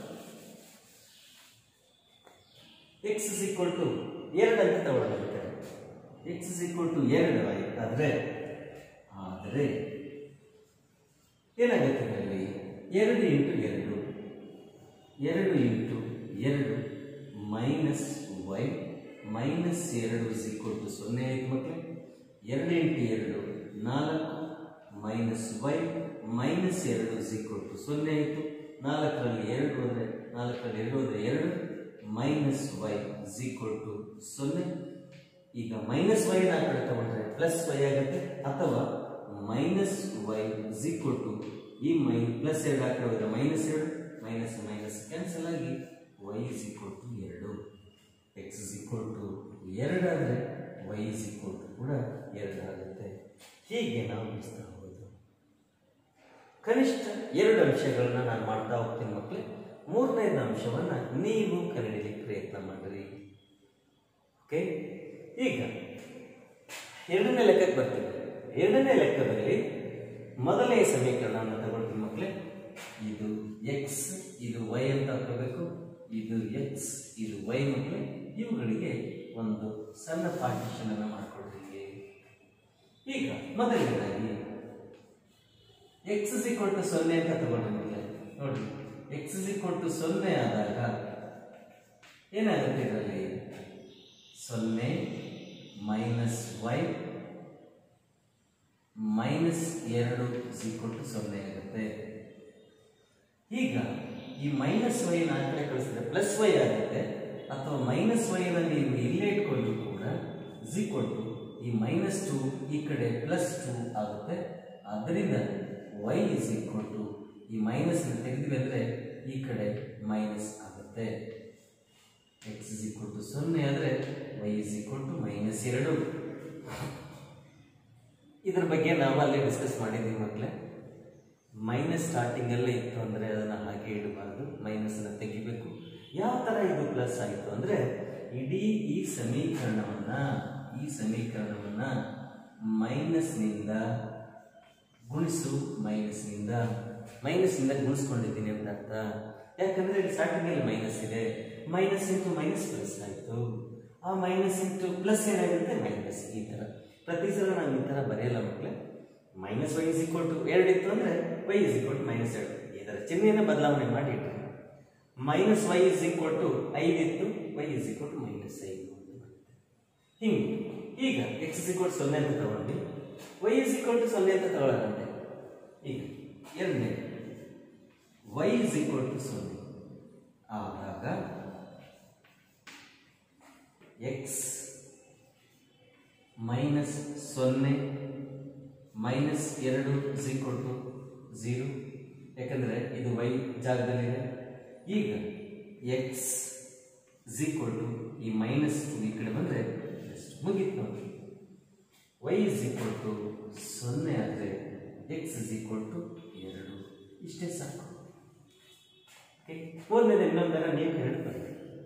ಎಕ್ಸ್ ಇಸ್ ಈಕ್ವಲ್ ಟು ಎರಡು ಅಂತ ತಗೊಳ್ಳೋಣ ಬೇಕಾದ್ರೆ ಎಕ್ಸ್ ಇಸ್ ಈಕ್ವಲ್ ಟು ಎರಡು ಆದ್ರೆ ಆದರೆ ಏನಾಗುತ್ತೆ ಇದರಲ್ಲಿ ಎರಡು ಇಂಟು ಎರಡು ಎರಡು ಇಂಟು ಎರಡು ಮೈನಸ್ ವೈ ಮೈನಸ್ ಎರಡು ಇಸ್ ಈಕ್ವಲ್ ಟು ಸೊನ್ನೆ ಆಯ್ತು ಮಕ್ಕಳೇ ಎರಡು ಇಂಟು ಎರಡು ನಾಲ್ಕು ಮೈನಸ್ ವೈ ಮೈನಸ್ ಎರಡು ಇಸ್ ಈಕ್ವಲ್ ಟು ಸೊನ್ನೆ ಆಯಿತು ನಾಲ್ಕರಲ್ಲಿ ಎರಡು ಹೋದರೆ ನಾಲ್ಕರಲ್ಲಿ ಎರಡು ಹೋದರೆ ಎರಡು minus y is equal to ಸೊನ್ನೆ ಈಗ ಮೈನಸ್ ವೈ ಆ ಕಡೆ ತಗೊಂಡ್ರೆ ಪ್ಲಸ್ ವೈ ಆಗುತ್ತೆ ಅಥವಾ minus y is equal to ಈ ಮೈ ಪ್ಲಸ್ ಎರಡು ಆ ಕಡೆ ಹೋದರೆ ಮೈನಸ್ ಎರಡು ಮೈನಸ್ ಮೈನಸ್ ಕ್ಯಾನ್ಸಲ್ ಆಗಿ ವೈ ಇಸ್ ಈಕ್ವಲ್ ಟು ಎರಡು ಎಕ್ಸ್ ಇಸ್ ಈಕ್ವಲ್ ಟು ಎರಡಾದರೆ ವೈ ಇಸ್ ಈಕ್ವಲ್ ಟು ಕೂಡ ಎರಡು ಆಗುತ್ತೆ ಹೀಗೆ ನಾವು ಬಿಡಿಸ್ತಾ ಹೋಗೋದು ಕನಿಷ್ಠ ಎರಡು ಅಂಶಗಳನ್ನ ನಾನು ಮಾಡ್ತಾ ಹೋಗ್ತೀನಿ ಮಕ್ಕಳೇ ಮೂರನೇದು ಅಂಶವನ್ನು ನೀವು ಕನ್ನಡಿಲಿಕ್ಕೆ ಪ್ರಯತ್ನ ಮಾಡಿರಿ ಓಕೆ ಈಗ ಎರಡನೇ ಲೆಕ್ಕಕ್ಕೆ ಬರ್ತೀವಿ ಎರಡನೇ ಲೆಕ್ಕದಲ್ಲಿ ಮೊದಲನೇ ಸಮೀಕರಣವನ್ನು ತಗೊಳ್ತೀನಿ ಮಕ್ಕಳೇ ಇದು ಎಕ್ಸ್ ಇದು ವೈ ಅಂತ ಹಾಕೋಬೇಕು ಇದು ಎಕ್ಸ್ ಇದು ವೈ ಮಕ್ಕಳೇ ಇವುಗಳಿಗೆ ಒಂದು ಸಣ್ಣ ಪಾರ್ಟಿಷನ್ ಅನ್ನು ಮಾಡ್ಕೊಳ್ರಿ ಈಗ ಮೊದಲನೇದಾಗಿ ಎಕ್ಸ್ ಇಸ್ ಈಕ್ವಲ್ ಟು ಸೊನ್ನೆ ಅಂತ ತಗೊಂಡ್ರೆ ಮಕ್ಕಳೇ ನೋಡಿ ಎಕ್ಸ್ ಇಸ್ ಈಕ್ವಲ್ ಟು ಸೊನ್ನೆ ಆದಾಗ ಏನಾಗುತ್ತೆ ಇದರಲ್ಲಿ ಸೊನ್ನೆ ಮೈನಸ್ ವೈ ಮೈನಸ್ ಎರಡು ಇಸ್ ಈಕ್ವಲ್ ಟು ಸೊನ್ನೆ ಆಗುತ್ತೆ ಈಗ ಈ ಮೈನಸ್ ವೈ ಆ ಕಡೆ ಕಳಿಸಿದ್ರೆ ಪ್ಲಸ್ ವೈ ಆಗುತ್ತೆ ಅಥವಾ ಮೈನಸ್ ವೈನ ನೀವು ಇಲ್ಲೇ ಇಟ್ಕೊಂಡು ಕೂಡ ಇಸ್ ಈಕ್ವಲ್ ಟು ಈ ಮೈನಸ್ ಟು ಈ ಕಡೆ ಪ್ಲಸ್ ಟು ಆಗುತ್ತೆ ಆದ್ದರಿಂದ ವೈ ಇಸ್ ಈಕ್ವಲ್ ಟು ಈ ಮೈನಸ್ ತೆಗೆದ್ವಿ ಅಂದರೆ ಈ ಕಡೆ ಮೈನಸ್ ಆಗುತ್ತೆ ಎಕ್ಸ್ ಇಸ್ ಈಕ್ವಲ್ ಟು ಸೊನ್ನೆ ಆದರೆ y is equal to minus ಎರಡು ಇದ್ರ ಬಗ್ಗೆ ನಾವು ಅಲ್ಲೇ ಡಿಸ್ಕಸ್ ಮಾಡಿದ್ದೀವಿ ಮಕ್ಕಳೇ ಮೈನಸ್ ಸ್ಟಾರ್ಟಿಂಗಲ್ಲೇ ಇತ್ತು ಅಂದರೆ ಅದನ್ನು ಹಾಗೆ ಇಡಬಾರ್ದು ಮೈನಸನ್ನು ತೆಗಿಬೇಕು ಯಾವ ಥರ ಇದು ಪ್ಲಸ್ ಆಯಿತು ಅಂದರೆ ಇಡೀ ಈ ಸಮೀಕರಣವನ್ನ ಈ ಸಮೀಕರಣವನ್ನ ಮೈನಸ್ನಿಂದ ಗುಣಿಸು ಮೈನಸ್ನಿಂದ ಮೈನಸ್ನಿಂದ ಗುಣಿಸ್ಕೊಂಡಿದ್ದೀನಿ ಅಂತ ಅರ್ಥ ಯಾಕಂದ್ರೆ ಇಲ್ಲಿ ಸ್ಟಾರ್ಟಿಂಗಲ್ಲಿ ಮೈನಸ್ ಇದೆ ಮೈನಸ್ ಇಂಟು ಮೈನಸ್ ಪ್ಲಸ್ ಆಯಿತು ಆ ಮೈನಸ್ ಇಂಟು ಪ್ಲಸ್ ಏನಾಗುತ್ತೆ ಮೈನಸ್ ಈ ಥರ ಪ್ರತಿ ಸಲ ನಾವು ಈ ಥರ ಬರೆಯಲ್ಲ ಮಕ್ಕಳೇ minus y is equal to ಎರಡು ಇತ್ತು ಅಂದರೆ y is equal to minus ಎರಡು ಇದರ ಚಿಹ್ನೆಯನ್ನು ಬದಲಾವಣೆ ಮಾಡಿ ಇಟ್ಟರೆ minus y is equal to ಐದು ಇತ್ತು y is equal to minus ಐದು ಅಂತ ಬರುತ್ತೆ ಹಿಂಗೆ ಈಗ ಎಕ್ಸ್ ಇಸ್ ಈಕ್ವಲ್ ಸೊನ್ನೆ ಅಂತ ತಗೊಂಡ್ವಿ ವೈ ಇಸ್ ಈಕ್ವಲ್ ಟು ಸೊನ್ನೆ ಅಂತ ತಗೊಳ್ಳೋಣಂತೆ ಈಗ ಎರಡನೇ ವೈ ಇಸ್ ಈಕ್ವಲ್ ಟು ಸೊನ್ನೆ ಆದಾಗ ಎಕ್ಸ್ ಮೈನಸ್ ಸೊನ್ನೆ ಮೈನಸ್ ಎರಡು ಇಸ್ ಈಕ್ವಲ್ ಟು ಝೀರೋ ಯಾಕಂದರೆ ಇದು ವೈ ಜಾಗದಲ್ಲಿದೆ ಈಗ ಎಕ್ಸ್ ಇಸ್ ಈಕ್ವಲ್ ಟು ಈ ಮೈನಸ್ ಈ ಕಡೆ ಬಂದರೆ ಮುಗೀತು ನೋಡಿ ವೈ ಇಸ್ ಈಕ್ವಲ್ ಟು ಸೊನ್ನೆ ಆದರೆ ಎಕ್ಸ್ ಇಸ್ ಈಕ್ವಲ್ ಟು ಎರಡು ಇಷ್ಟೇ ಸಾಕು ಓಕೆ ಮೂರನೇದು ಇನ್ನೊಂದರ ನೀವು ಎರಡು ಬರ್ತೀವಿ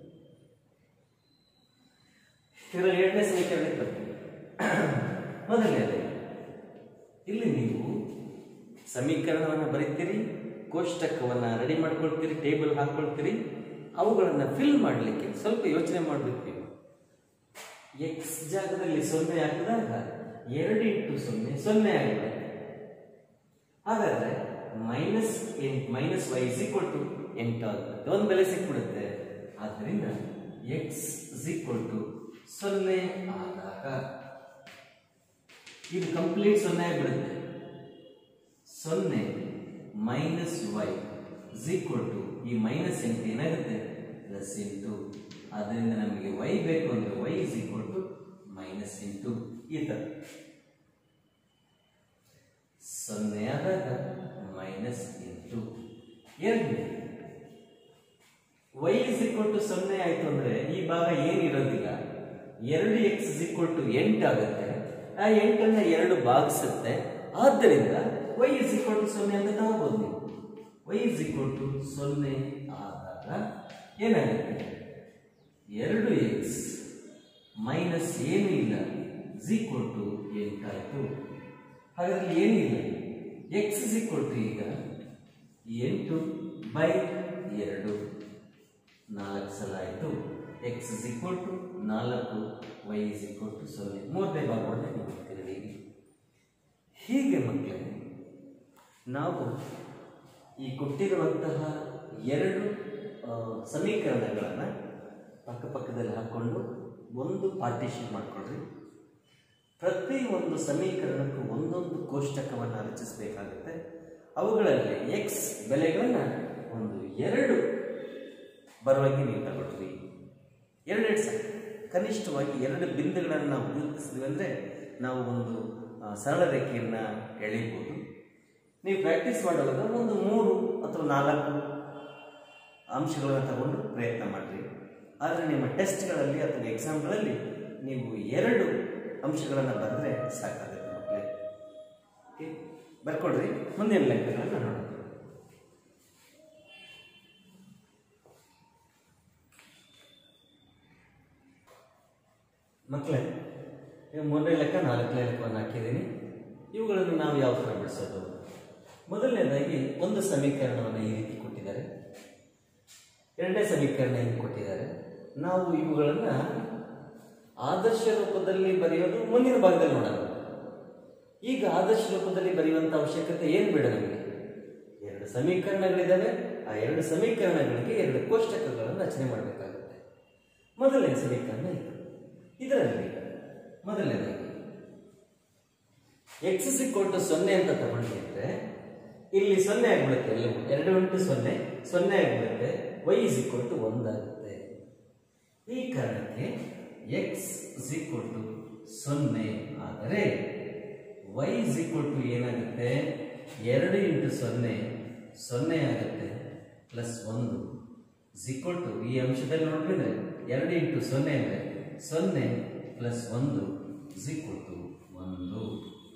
ಇದರಲ್ಲಿ ಎರಡನೇ ಸಮೀಕರಣಕ್ಕೆ ಬರ್ತೀವಿ ಮೊದಲನೇದು ಇಲ್ಲಿ ನೀವು ಸಮೀಕರಣವನ್ನು ಬರೀತೀರಿ ಕೋಷ್ಟಕವನ್ನು ರೆಡಿ ಮಾಡ್ಕೊಳ್ತೀರಿ ಟೇಬಲ್ ಹಾಕ್ಕೊಳ್ತೀರಿ ಅವುಗಳನ್ನು ಫಿಲ್ ಮಾಡಲಿಕ್ಕೆ ಸ್ವಲ್ಪ ಯೋಚನೆ ಮಾಡಬೇಕು ನೀವು ಎಕ್ಸ್ ಜಾಗದಲ್ಲಿ ಸೊನ್ನೆ ಹಾಕಿದಾಗ ಎರಡು ಇಂಟು ಸೊನ್ನೆ ಸೊನ್ನೆ ಆಗಿದೆ ಹಾಗಾದ್ರೆ ಮೈನಸ್ ಎಂಟು minus y is equal to ಎಂಟು ಆಗುತ್ತೆ ಒಂದು ಬೆಲೆ ಸಿಕ್ಬಿಡುತ್ತೆ ಆದ್ದರಿಂದ ಎಕ್ಸ್ ಇಸ್ ಈಕ್ವಲ್ ಟು ಸೊನ್ನೆ ಆದಾಗ ಇದು ಕಂಪ್ಲೀಟ್ ಸೊನ್ನೆ ಆಗಿಬಿಡುತ್ತೆ ಸೊನ್ನೆ minus y is equal to ಈ ಮೈನಸ್ ಎಂಟು ಏನಾಗುತ್ತೆ ಪ್ಲಸ್ ಎಂಟು ಆದ್ದರಿಂದ ನಮಗೆ ವೈ ಬೇಕು ಅಂದರೆ y is equal to minus ಎಂಟು ಈ ಥರ ಸೊನ್ನೆ ಆದಾಗ ಮೈನಸ್ ಎಂಟು ಎರಡನೇ ವೈ ಇಸ್ ಈಕ್ವಲ್ ಟು ಸೊನ್ನೆ ಆಯಿತು ಅಂದರೆ ಈ ಭಾಗ ಏನಿರೋದಿಲ್ಲ ಎರಡು ಎಕ್ಸ್ ಇಸ್ ಈಕ್ವಲ್ ಟು ಎಂಟು ಆಗುತ್ತೆ ಆ ಎಂಟನ್ನು ಎರಡು ಭಾಗಿಸುತ್ತೆ ಆದ್ದರಿಂದ ವೈ ಇಸ್ ಈಕ್ವಲ್ ಟು ಸೊನ್ನೆ ಅಂತ ತಗೋಬೋದು ನೀವು ವೈ ಇಸ್ ಈಕ್ವಲ್ ಟು ಸೊನ್ನೆ ಆದಾಗ ಏನಾಗುತ್ತೆ ಎರಡು ಎಕ್ಸ್ ಮೈನಸ್ ಏನೂ ಇಲ್ಲ ಇಸ್ ಈಕ್ವಲ್ ಟು ಎಂಟಾಯಿತು ಹಾಗಾದ್ರೆ ಏನಿಲ್ಲ ಎಕ್ಸ್ ಇಸ್ ಈಕ್ವಲ್ ಟು ಈಗ ಎಂಟು ಬೈ ಎರಡು ನಾಲ್ಕು ಸಲ ಆಯಿತು ಎಕ್ಸ್ ಇಸ್ ಈಕ್ವಲ್ ಟು ನಾಲ್ಕು ವೈ ಇಸ್ ಈಕ್ವಲ್ ಟು ಸೊನ್ನೆ ಮೂರನೇ ಭಾಗವನ್ನು ನೀವು ತಿರುಗಿ ಹೀಗೆ ಮಕ್ಕಳೇ ನಾವು ಈ ಕೊಟ್ಟಿರುವಂತಹ ಎರಡು ಆ, ಸಮೀಕರಣಗಳನ್ನು ಪಕ್ಕಪಕ್ಕದಲ್ಲಿ ಹಾಕ್ಕೊಂಡು ಒಂದು ಪಾರ್ಟಿಷನ್ ಮಾಡಿಕೊಡ್ರಿ ಪ್ರತಿ ಒಂದು ಸಮೀಕರಣಕ್ಕೂ ಒಂದೊಂದು ಕೋಷ್ಟಕವನ್ನು ರಚಿಸಬೇಕಾಗುತ್ತೆ ಅವುಗಳಲ್ಲಿ ಎಕ್ಸ್ ಬೆಲೆಗಳನ್ನು ಒಂದು ಎರಡು ಬರುವಾಗಿ ನೀವು ತಗೊಳ್ರಿ ಎರಡೆರಡು ಸಾಕು ಕನಿಷ್ಠವಾಗಿ ಎರಡು ಬಿಂದುಗಳನ್ನು ನಾವು ಗುರುತಿಸಿದ್ವಿ ಅಂದರೆ ನಾವು ಒಂದು ಆ, ಸರಳ ರೇಖೆಯನ್ನು ಎಳೀಬೋದು ನೀವು ಪ್ರಾಕ್ಟೀಸ್ ಮಾಡುವಾಗ ಒಂದು ಮೂರು ಅಥವಾ ನಾಲ್ಕು ಅಂಶಗಳನ್ನು ತಗೊಂಡು ಪ್ರಯತ್ನ ಮಾಡಿರಿ ಆದರೆ ನಿಮ್ಮ ಟೆಸ್ಟ್ಗಳಲ್ಲಿ ಅಥವಾ ಎಕ್ಸಾಮ್ಗಳಲ್ಲಿ ನೀವು ಎರಡು ಅಂಶಗಳನ್ನು ಬರೆದ್ರೆ ಸಾಕಾಗುತ್ತೆ ಮಕ್ಕಳೇ ಓಕೆ ಬರ್ಕೊಡ್ರಿ ಮುಂದಿನ ಲೆಕ್ಕಗಳನ್ನು ನೋಡೋಣ ಮಕ್ಕಳೇ ಈಗ ಮೂರನೇ ಲೆಕ್ಕ ನಾಲ್ಕನೇ ಲೆಕ್ಕವನ್ನು ಹಾಕಿದ್ದೀನಿ ಇವುಗಳನ್ನು ನಾವು ಯಾವ ಥರ ಬಿಡಿಸೋದು ಮೊದಲನೇದಾಗಿ ಒಂದು ಸಮೀಕರಣವನ್ನು ಈ ರೀತಿ ಕೊಟ್ಟಿದ್ದಾರೆ ಎರಡನೇ ಸಮೀಕರಣ ಹಿಂಗೆ ಕೊಟ್ಟಿದ್ದಾರೆ ನಾವು ಇವುಗಳನ್ನು ಆದರ್ಶ ರೂಪದಲ್ಲಿ ಬರೆಯೋದು ಮುಂದಿನ ಭಾಗದಲ್ಲಿ ನೋಡೋಣ ಈಗ ಆದರ್ಶ ರೂಪದಲ್ಲಿ ಬರೆಯುವಂಥ ಅವಶ್ಯಕತೆ ಏನು ಬೇಡ ನಮಗೆ ಎರಡು ಸಮೀಕರಣಗಳಿದ್ದಾವೆ ಆ ಎರಡು ಸಮೀಕರಣಗಳಿಗೆ ಎರಡು ಕೋಷ್ಟಕಗಳನ್ನು ರಚನೆ ಮಾಡಬೇಕಾಗುತ್ತೆ ಮೊದಲನೇ ಸಮೀಕರಣ ಇದು ಇದರಲ್ಲಿ ಮೊದಲನೇದಾಗಿ ಎಕ್ಸ್ ಸಿಕ್ಕೋಟು ಟು ಸೊನ್ನೆ ಅಂತ ತಗೊಂಡ್ವಿ ಅಂದ್ರೆ ಇಲ್ಲಿ ಸೊನ್ನೆ ಆಗ್ಬಿಡುತ್ತೆ ಎಲ್ಲವೂ ಎರಡು ಇಂಟು ಸೊನ್ನೆ ಸೊನ್ನೆ ಆಗ್ಬಿಡುತ್ತೆ ವೈ ಇಸ್ ಈಕ್ವಲ್ ಟು ಒಂದಾಗುತ್ತೆ ಈ ಕಾರಣಕ್ಕೆ ಎಕ್ಸ್ ಇಸ್ ಈಕ್ವಲ್ ಟು ಸೊನ್ನೆ ಆದರೆ ವೈ ಇಸ್ ಈಕ್ವಲ್ ಟು ಏನಾಗುತ್ತೆ ಎರಡು ಇಂಟು ಸೊನ್ನೆ ಸೊನ್ನೆ ಆಗುತ್ತೆ ಪ್ಲಸ್ ಒಂದು ಇಸ್ ಈಕ್ವಲ್ ಟು ಈ ಅಂಶದಲ್ಲಿ ನೋಡಿದ್ರೆ ಎರಡು ಇಂಟು ಸೊನ್ನೆ ಅಂದರೆ ಸೊನ್ನೆ ಪ್ಲಸ್ ಒಂದು ಇಸ್ ಈಕ್ವಲ್ ಟು ಒಂದು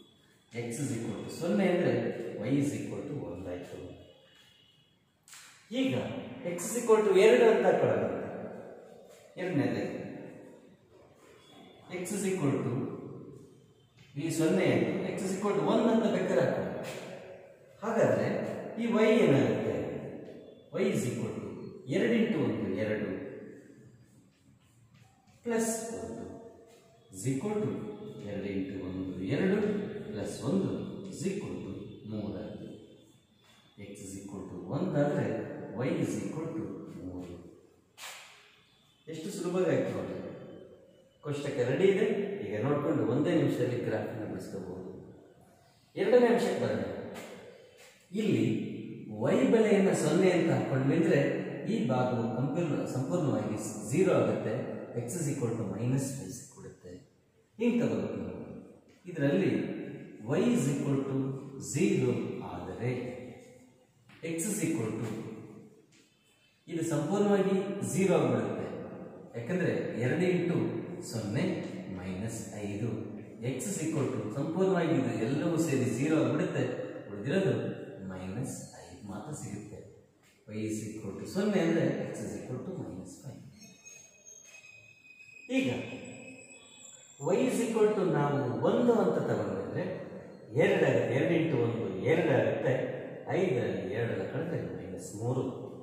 ಎಕ್ಸ್ ಇಸ್ ಈಕ್ವಲ್ ಟು ಸೊನ್ನೆ ಅಂದರೆ ವೈ ಇಸ್ ಈಕ್ವಲ್ ಟು ಒಂದಾಯಿತು ಈಗ ಎಕ್ಸ್ ಇಕ್ವಲ್ ಟು ಎರಡು ಅಂತ ಹಾಕೊಳ್ಳೋಣ ಎರಡನೇದೇ ಎಕ್ಸ್ ಇಸ್ ಈಕ್ವಲ್ ಟು ಈ ಸೊನ್ನೆ x is equal to one ಅಂತ ಬೇಕಾದ್ರೆ ಹಾಕೋಣ ಹಾಗಾದ್ರೆ ಈ ವೈ ಏನಾಗುತ್ತೆ ವೈ ಇಸ್ ಈಕ್ವಲ್ ಟು ಎರಡು ಇಂಟು ಒಂದು ಎರಡು ಪ್ಲಸ್ ಒಂದು ಇಸ್ ಈಕ್ವಲ್ ಟು ಎರಡು ಇಂಟು ಒಂದು ಎರಡು ಪ್ಲಸ್ ಒಂದು ಇಸ್ ಈಕ್ವಲ್ ಟು ಮೂರಾಗುತ್ತೆ ಎಕ್ಸ್ ಇಸ್ ಈಕ್ವಲ್ ಟು ಒಂದಾದರೆ ವೈ ಇಸ್ ಈಕ್ವಲ್ ಟು ಮೂರು ಎಷ್ಟು ಸುಲಭವಾಗಿ ಆಯ್ತು ನೋಡಿ ಕೋಷ್ಟಕ ರೆಡಿ ಇದೆ ಈಗ ನೋಡಿಕೊಂಡು ಒಂದೇ ನಿಮಿಷದಲ್ಲಿ ಗ್ರಾಫನ್ನು ಬಿಡಿಸ್ಕೋಬಹುದು ಎರಡನೇ ಅಂಶಕ್ಕೆ ಬರೋಣ ಇಲ್ಲಿ ವೈ ಬೆಲೆಯನ್ನು ಸೊನ್ನೆ ಅಂತ ಹಾಕೊಂಡು ಬಂದರೆ ಈ ಭಾಗವು ಕಂಪೂರ್ಣ ಸಂಪೂರ್ಣವಾಗಿ ಝೀರೋ ಆಗುತ್ತೆ x is equal to minus five ಸಿಕ್ಬಿಡುತ್ತೆ ಹಿಂಗೆ ತಗೋಬೇಕು ನಾವು ಇದರಲ್ಲಿ y is equal to zero ಆದರೆ ಎಕ್ಸ್ ಇಸ್ ಈಕ್ವಲ್ ಟು ಇದು ಸಂಪೂರ್ಣವಾಗಿ ಝೀರೋ ಆಗಿಬಿಡುತ್ತೆ ಯಾಕಂದ್ರೆ ಎರಡು ಇಂಟು ಸೊನ್ನೆ ಮೈನಸ್ ಐದು ಎಕ್ಸ್ ಇಸ್ ಈಕ್ವಲ್ ಟು ಸಂಪೂರ್ಣವಾಗಿ ಇದು ಎಲ್ಲವೂ ಸೇರಿ ಝೀರೋ ಆಗಿಬಿಡುತ್ತೆ ಉಳಿದಿರೋದು ಮೈನಸ್ ಐದು ಮಾತ್ರ ಸಿಗುತ್ತೆ ವೈ ಇಸ್ ಈಕ್ವಲ್ ಟು ಸೊನ್ನೆ ಅಂದರೆ x is equal to minus five ಈಗ ವೈ ಇಸ್ ಈಕ್ವಲ್ ಟು ನಾವು ಒಂದು ಅಂತ ತಗೊಂಡ್ರೆ ಎರಡಾಗುತ್ತೆ ಎರಡು ಇಂಟು ಒಂದು ಎರಡಾಗುತ್ತೆ ಐದರಲ್ಲಿ ಎರಡರ ಕಳೆದ್ರೆ ಮೈನಸ್ ಮೂರು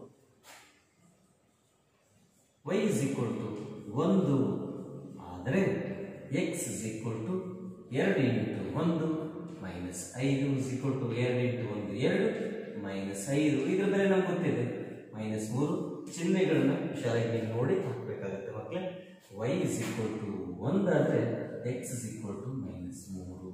ವೈ ಇಸ್ ಈಕ್ವಲ್ ಟು ಒಂದು ಆದರೆ ಎಕ್ಸ್ ಇಸ್ ಈಕ್ವಲ್ ಟು ಎರಡು ಇಂಟು ಒಂದು ಮೈನಸ್ ಐದು ಇಸ್ ಈಕ್ವಲ್ ಟು ಎರಡು ಇಂಟು ಒಂದು ಎರಡು ಮೈನಸ್ ಐದು ಇದರ ಬೆಲೆ ನಮ್ಗೆ ಗೊತ್ತಿದೆ ಮೈನಸ್ ಮೂರು ಚಿಹ್ನೆಗಳನ್ನ ಹುಷಾರಾಗಿ ನೋಡಿ ಹಾಕಬೇಕಾಗತ್ತೆ ಮಕ್ಕಳೇ ವೈ ಇಸ್ ಈಕ್ವಲ್ ಟು ಒಂದಾದರೆ x is equal to minus ಮೂರು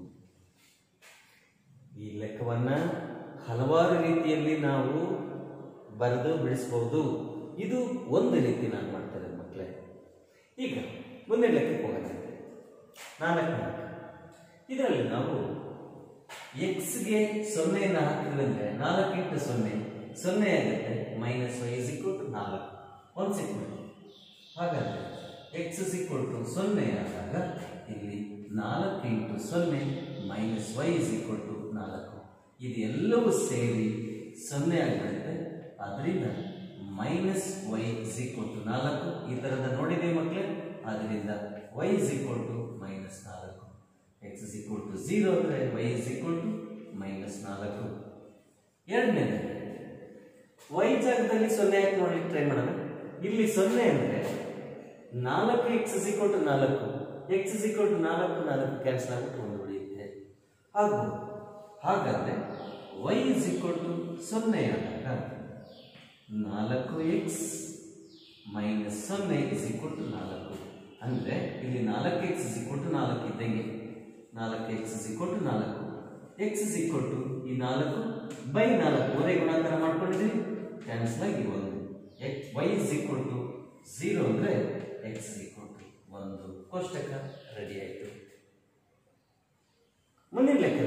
ಈ ಲೆಕ್ಕವನ್ನ ಹಲವಾರು ರೀತಿಯಲ್ಲಿ ನಾವು ಬರೆದು ಬಿಡಿಸಬಹುದು ಇದು ಒಂದು ರೀತಿ ನಾನು ಮಾಡ್ತಾರೆ ಮಕ್ಕಳೇ ಈಗ ಮುಂದೆ ಲೆಕ್ಕಕ್ಕೆ ಹೋಗೋಣ ನಾಲ್ಕು ನಾಲ್ಕು ಇದರಲ್ಲಿ ನಾವು ಎಕ್ಸ್ಗೆ ಸೊನ್ನೆಯನ್ನು ಹಾಕಿದ್ರೆ ಅಂದರೆ ನಾಲ್ಕು ಇಂಟು ಸೊನ್ನೆ ಸೊನ್ನೆ ಆಗುತ್ತೆ minus y is equal to ನಾಲ್ಕು ಒಂದು ಸಿಕ್ಬಿಟ್ಟು ಹಾಗಾದರೆ ಎಕ್ಸ್ ಇಸ್ ಈಕ್ವಲ್ ಟು ಸೊನ್ನೆ ಆದಾಗ ಇಲ್ಲಿ ನಾಲ್ಕು ಇಂಟು ಸೊನ್ನೆ minus y is equal to ನಾಲ್ಕು ಇದೆಲ್ಲವೂ ಸೇರಿ ಸೊನ್ನೆ ಆಗಿಬಿಡುತ್ತೆ ಅದರಿಂದ minus y is equal to ನಾಲ್ಕು ಈ ಥರದ ನೋಡಿದೆ ಮಕ್ಕಳೇ ಅದರಿಂದ y is equal to minus ನಾಲ್ಕು x is equal to zero ಅಂದರೆ y is equal to minus ನಾಲ್ಕು ಎರಡನೇದು ವೈ ಜಾಗದಲ್ಲಿ ಸೊನ್ನೆ ಹಾಕಿ ನೋಡ್ಲಿಕ್ಕೆ ಟ್ರೈ ಮಾಡೋಣ ಇಲ್ಲಿ ಸೊನ್ನೆ ಅಂದರೆ ನಾಲ್ಕು ಎಕ್ಸ್ ಇಸ್ ಈಕ್ವಲ್ ಟು ನಾಲ್ಕು ಎಕ್ಸ್ ಇಸ್ ಈಕ್ವಲ್ ಟು ನಾಲ್ಕು ನಾಲ್ಕು ಕ್ಯಾನ್ಸಲ್ ಆಗ್ಬಿಟ್ಟು ಒಂದು ಉಳಿಯುತ್ತೆ ಹಾಗೂ ಹಾಗಾದರೆ ವೈ ಇಸ್ ಈಕ್ವಲ್ ಟು ಸೊನ್ನೆ ಆದಾಗ ನಾಲ್ಕು ಎಕ್ಸ್ ಮೈನಸ್ ಸೊನ್ನೆ ಇಸ್ ಈಕ್ವಲ್ ಟು ನಾಲ್ಕು ಅಂದರೆ ಇಲ್ಲಿ ನಾಲ್ಕು ಎಕ್ಸ್ ಇಸ್ ಈಕ್ವಲ್ ಟು ನಾಲ್ಕು ಇದ್ದಂಗೆ ನಾಲ್ಕು ಎಕ್ಸ್ ಇಸ್ ಈಕ್ವಲ್ ಟು ನಾಲ್ಕು ಎಕ್ಸ್ ಇಸ್ ಈಕ್ವಲ್ ಟು ಈ ನಾಲ್ಕು ಬೈ ನಾಲ್ಕು ಒಂದೇ ಗುಣಾಕಾರ ಮಾಡ್ಕೊಂಡಿದ್ದೀವಿ ಕ್ಯಾನ್ಸಲ್ ಆಗಿ ಒಂದು x y is equal to zero ಅಂದರೆ ಎಕ್ಸ್ ಇಸ್ ಈಕ್ವಲ್ ಟು ಒಂದು ಕೋಷ್ಟಕ ರೆಡಿ ಆಯಿತು ಮುಂದಿನ ಲೆಕ್ಕ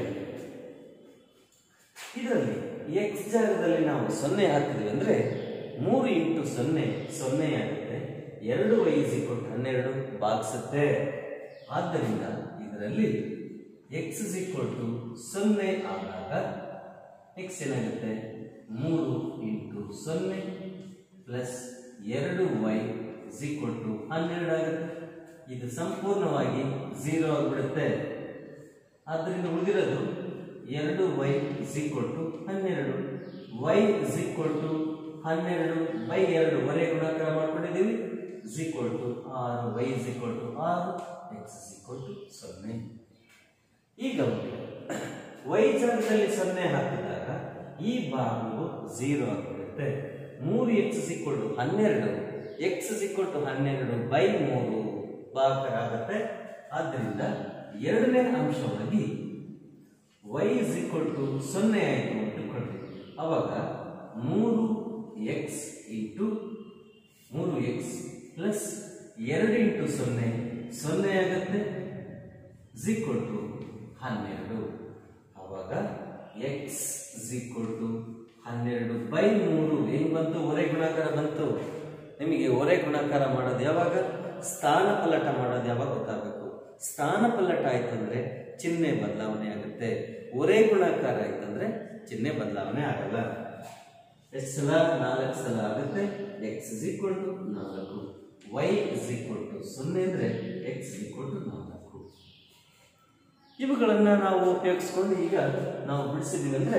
ಇದರಲ್ಲಿ ಎಕ್ಸ್ ಜಾಗದಲ್ಲಿ ನಾವು ಸೊನ್ನೆ ಹಾಕಿದ್ವಿ ಅಂದರೆ ಮೂರು ಇಂಟು ಸೊನ್ನೆ ಸೊನ್ನೆ ಆಗುತ್ತೆ ಎರಡು ವೈ ಇಸ್ ಈಕ್ವಲ್ ಹನ್ನೆರಡು ಭಾಗಿಸುತ್ತೆ ಆದ್ದರಿಂದ ಇದರಲ್ಲಿ ಎಕ್ಸ್ ಇಸ್ ಈಕ್ವಲ್ ಟು ಸೊನ್ನೆ ಆದಾಗ ಎಕ್ಸ್ ಏನಾಗುತ್ತೆ ಮೂರು ಇಂಟು ಸೊನ್ನೆ ಪ್ಲಸ್ ಎರಡು ವೈ ಇಸ್ ಈಕ್ವಲ್ ಟು ಹನ್ನೆರಡು ಆಗುತ್ತೆ ಇದು ಸಂಪೂರ್ಣವಾಗಿ ಝೀರೋ ಆಗಿಬಿಡುತ್ತೆ ಆದ್ದರಿಂದ ಉಳಿದಿರೋದು ಎರಡು ವೈ ಇಸ್ ಈಕ್ವಲ್ ಟು ಹನ್ನೆರಡು ವೈ ಇಸ್ ಈಕ್ವಲ್ ಟು ಹನ್ನೆರಡು ಬೈ ಎರಡು ವರೆ ಗುಣಾಕಾರ ಮಾಡ್ಕೊಂಡಿದ್ದೀವಿ ಇಸ್ ಈಕ್ವಲ್ ಟು ಆರು ವೈ ಇಸ್ ಈಕ್ವಲ್ ಟು ಆರು ಎಕ್ಸ್ ಇಸ್ ಈಕ್ವಲ್ ಟು ಸೊನ್ನೆ ಈಗ ವೈ ಜಾಗದಲ್ಲಿ ಸೊನ್ನೆ ಹಾಕಿದಾಗ ಈ ಭಾಗವು ಝೀರೋ ಆಗಿಬಿಡುತ್ತೆ ಮೂರು ಎಕ್ಸ್ ಇಸ್ ಈಕ್ವಲ್ ಟು ಹನ್ನೆರಡು ಎಕ್ಸ್ ಇಸ್ ಈಕ್ವಲ್ ಟು ಹನ್ನೆರಡು ಬೈ ಮೂರು ಭಾಗಕರ ಆಗುತ್ತೆ ಆದ್ದರಿಂದ ಎರಡನೇ ಅಂಶವಾಗಿ ವೈ ಇಸ್ ಈಕ್ವಲ್ ಟು ಸೊನ್ನೆ ಆಯಿತು ಅಂತ ಇಟ್ಕೊಳ್ರಿ ಅವಾಗ ಮೂರು ಎಕ್ಸ್ ಇಂಟು ಮೂರು ಎಕ್ಸ್ ಪ್ಲಸ್ ಎರಡು ಇಂಟು ಸೊನ್ನೆ ಸೊನ್ನೆ ಆಗುತ್ತೆ ಈಕ್ವಲ್ ಟು ಹನ್ನೆರಡು ಅವಾಗ ಎಕ್ಸ್ ಈಕ್ವಲ್ ಟು ಹನ್ನೆರಡು ಬೈ ಮೂರು ಹೆಂಗ್ ಬಂತು ಒರೆ ಗುಣಾಕಾರ ಬಂತು ನಿಮಗೆ ಒರೆ ಗುಣಾಕಾರ ಮಾಡೋದು ಯಾವಾಗ ಸ್ಥಾನ ಪಲ್ಲಟ ಮಾಡೋದು ಯಾವಾಗ ಗೊತ್ತಾಗಬೇಕು ಸ್ಥಾನ ಪಲ್ಲಟ ಆಯ್ತಂದ್ರೆ ಚಿಹ್ನೆ ಬದಲಾವಣೆ ಆಗುತ್ತೆ ಒರೆ ಗುಣಾಕಾರ ಆಯ್ತಂದ್ರೆ ಚಿಹ್ನೆ ಬದಲಾವಣೆ ಆಗಲ್ಲ ಎಷ್ಟು ಸಲ ನಾಲ್ಕು ಸಲ ಆಗುತ್ತೆ ಎಕ್ಸ್ ಇಸ್ ಈಕ್ವಲ್ ಟು ನಾಲ್ಕು ವೈ ಇಸ್ ಈಕ್ವಲ್ ಟು ಸೊನ್ನೆ ಅಂದರೆ ಎಕ್ಸ್ ಇಸ್ ಈಕ್ವಲ್ ಟು ನಾಲ್ಕು ಇವುಗಳನ್ನು ನಾವು ಉಪಯೋಗಿಸ್ಕೊಂಡು ಈಗ ನಾವು ಬಿಡಿಸಿದ್ದೀವಿ ಅಂದರೆ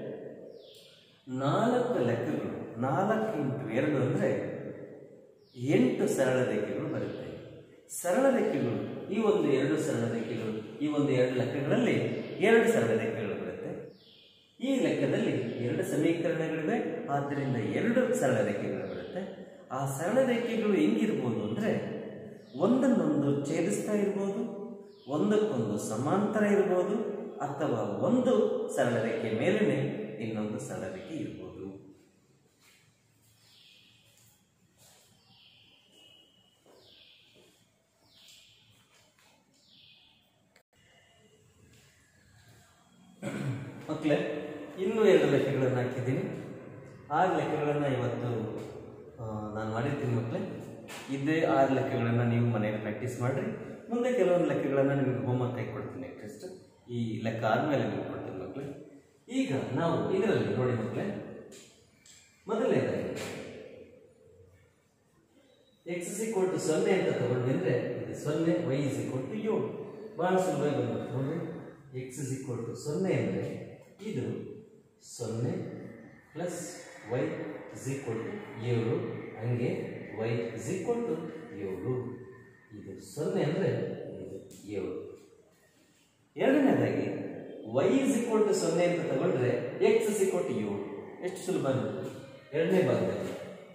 ನಾಲ್ಕು ಲೆಕ್ಕಗಳು ನಾಲ್ಕು ಇಂಟು ಎರಡು ಅಂದರೆ ಎಂಟು ಸರಳ ರೇಖೆಗಳು ಬರುತ್ತೆ ಸರಳ ರೇಖೆಗಳು ಈ ಒಂದು ಎರಡು ಸರಳ ರೇಖೆಗಳು ಈ ಒಂದು ಎರಡು ಲೆಕ್ಕಗಳಲ್ಲಿ ಎರಡು ಸರಳ ರೇಖೆಗಳು ಬರುತ್ತೆ ಈ ಲೆಕ್ಕದಲ್ಲಿ ಎರಡು ಸಮೀಕರಣಗಳಿವೆ ಆದ್ದರಿಂದ ಎರಡು ಸರಳ ರೇಖೆಗಳು ಬರುತ್ತೆ ಆ ಸರಳ ರೇಖೆಗಳು ಹೆಂಗಿರ್ಬೋದು ಅಂದರೆ ಒಂದನ್ನೊಂದು ಛೇದಿಸ್ತಾ ಇರ್ಬೋದು ಒಂದಕ್ಕೊಂದು ಸಮಾಂತರ ಇರ್ಬೋದು ಅಥವಾ ಒಂದು ಸರಳ ರೇಖೆ ಮೇಲೇ ಇನ್ನೊಂದು ಸರಳ ರೇಖೆ ಇರ್ಬೋದು ಮಕ್ಕಳೇ ಇನ್ನೂ ಎರಡು ಲೆಕ್ಕಗಳನ್ನು ಹಾಕಿದ್ದೀನಿ ಆರು ಲೆಕ್ಕಗಳನ್ನು ಇವತ್ತು ಆ, ನಾನು ಮಾಡಿರ್ತೀನಿ ಮಕ್ಕಳೇ ಇದೇ ಆರು ಲೆಕ್ಕಗಳನ್ನು ನೀವು ಮನೆಯಲ್ಲಿ ಪ್ರಾಕ್ಟೀಸ್ ಮಾಡಿರಿ ಮುಂದೆ ಕೆಲವೊಂದು ಲೆಕ್ಕಗಳನ್ನು ನಿಮಗೆ ಹೋಮ್ವರ್ಕ್ ಆಗಿ ಕೊಡ್ತೀನಿ ಟೆಸ್ಟ್ ಈ ಲೆಕ್ಕ ಆದಮೇಲೆ ನಿಮಗೆ ಕೊಡ್ತೀನಿ ಮಕ್ಕಳೇ ಈಗ ನಾವು ಇದರಲ್ಲಿ ನೋಡಿ ಮಕ್ಕಳೇ ಮೊದಲನೇದಾಗಿ ಎಕ್ಸ್ ಇಸ್ ಈಕ್ವಲ್ ಟು ಸೊನ್ನೆ ಅಂತ ತಗೊಂಡ್ವಿ ಅಂದರೆ ಇದು ಸೊನ್ನೆ ವೈ ಇಸ್ ಈಕ್ವಲ್ ಟು ಏಳು ಭಾಳ ಸುಲಭವಾಗಿ ಬಂದ್ಬಿಟ್ಟು ನೋಡ್ರಿ ಎಕ್ಸ್ ಇಸ್ ಈಕ್ವಲ್ ಟು ಸೊನ್ನೆ ಅಂದರೆ ಇದು ಸೊನ್ನೆ plus y is equal to ಏಳು ಹಂಗೆ ವೈ ಇಸ್ ಈಕ್ವಲ್ ಟು ಏಳು ಇದು ಸೊನ್ನೆ ಅಂದರೆ ಇದು ಏಳು ಎರಡನೇದಾಗಿ ವೈ ಇಸ್ ಈಕ್ವಲ್ ಟು ಸೊನ್ನೆ ಅಂತ ತಗೊಂಡ್ರೆ ಎಕ್ಸ್ ಇಸ್ ಈಕ್ವಲ್ ಟು ಏಳು ಎಷ್ಟು ಸುಲಭ ನೋಡಿ ಎರಡನೇ ಭಾಗದಲ್ಲಿ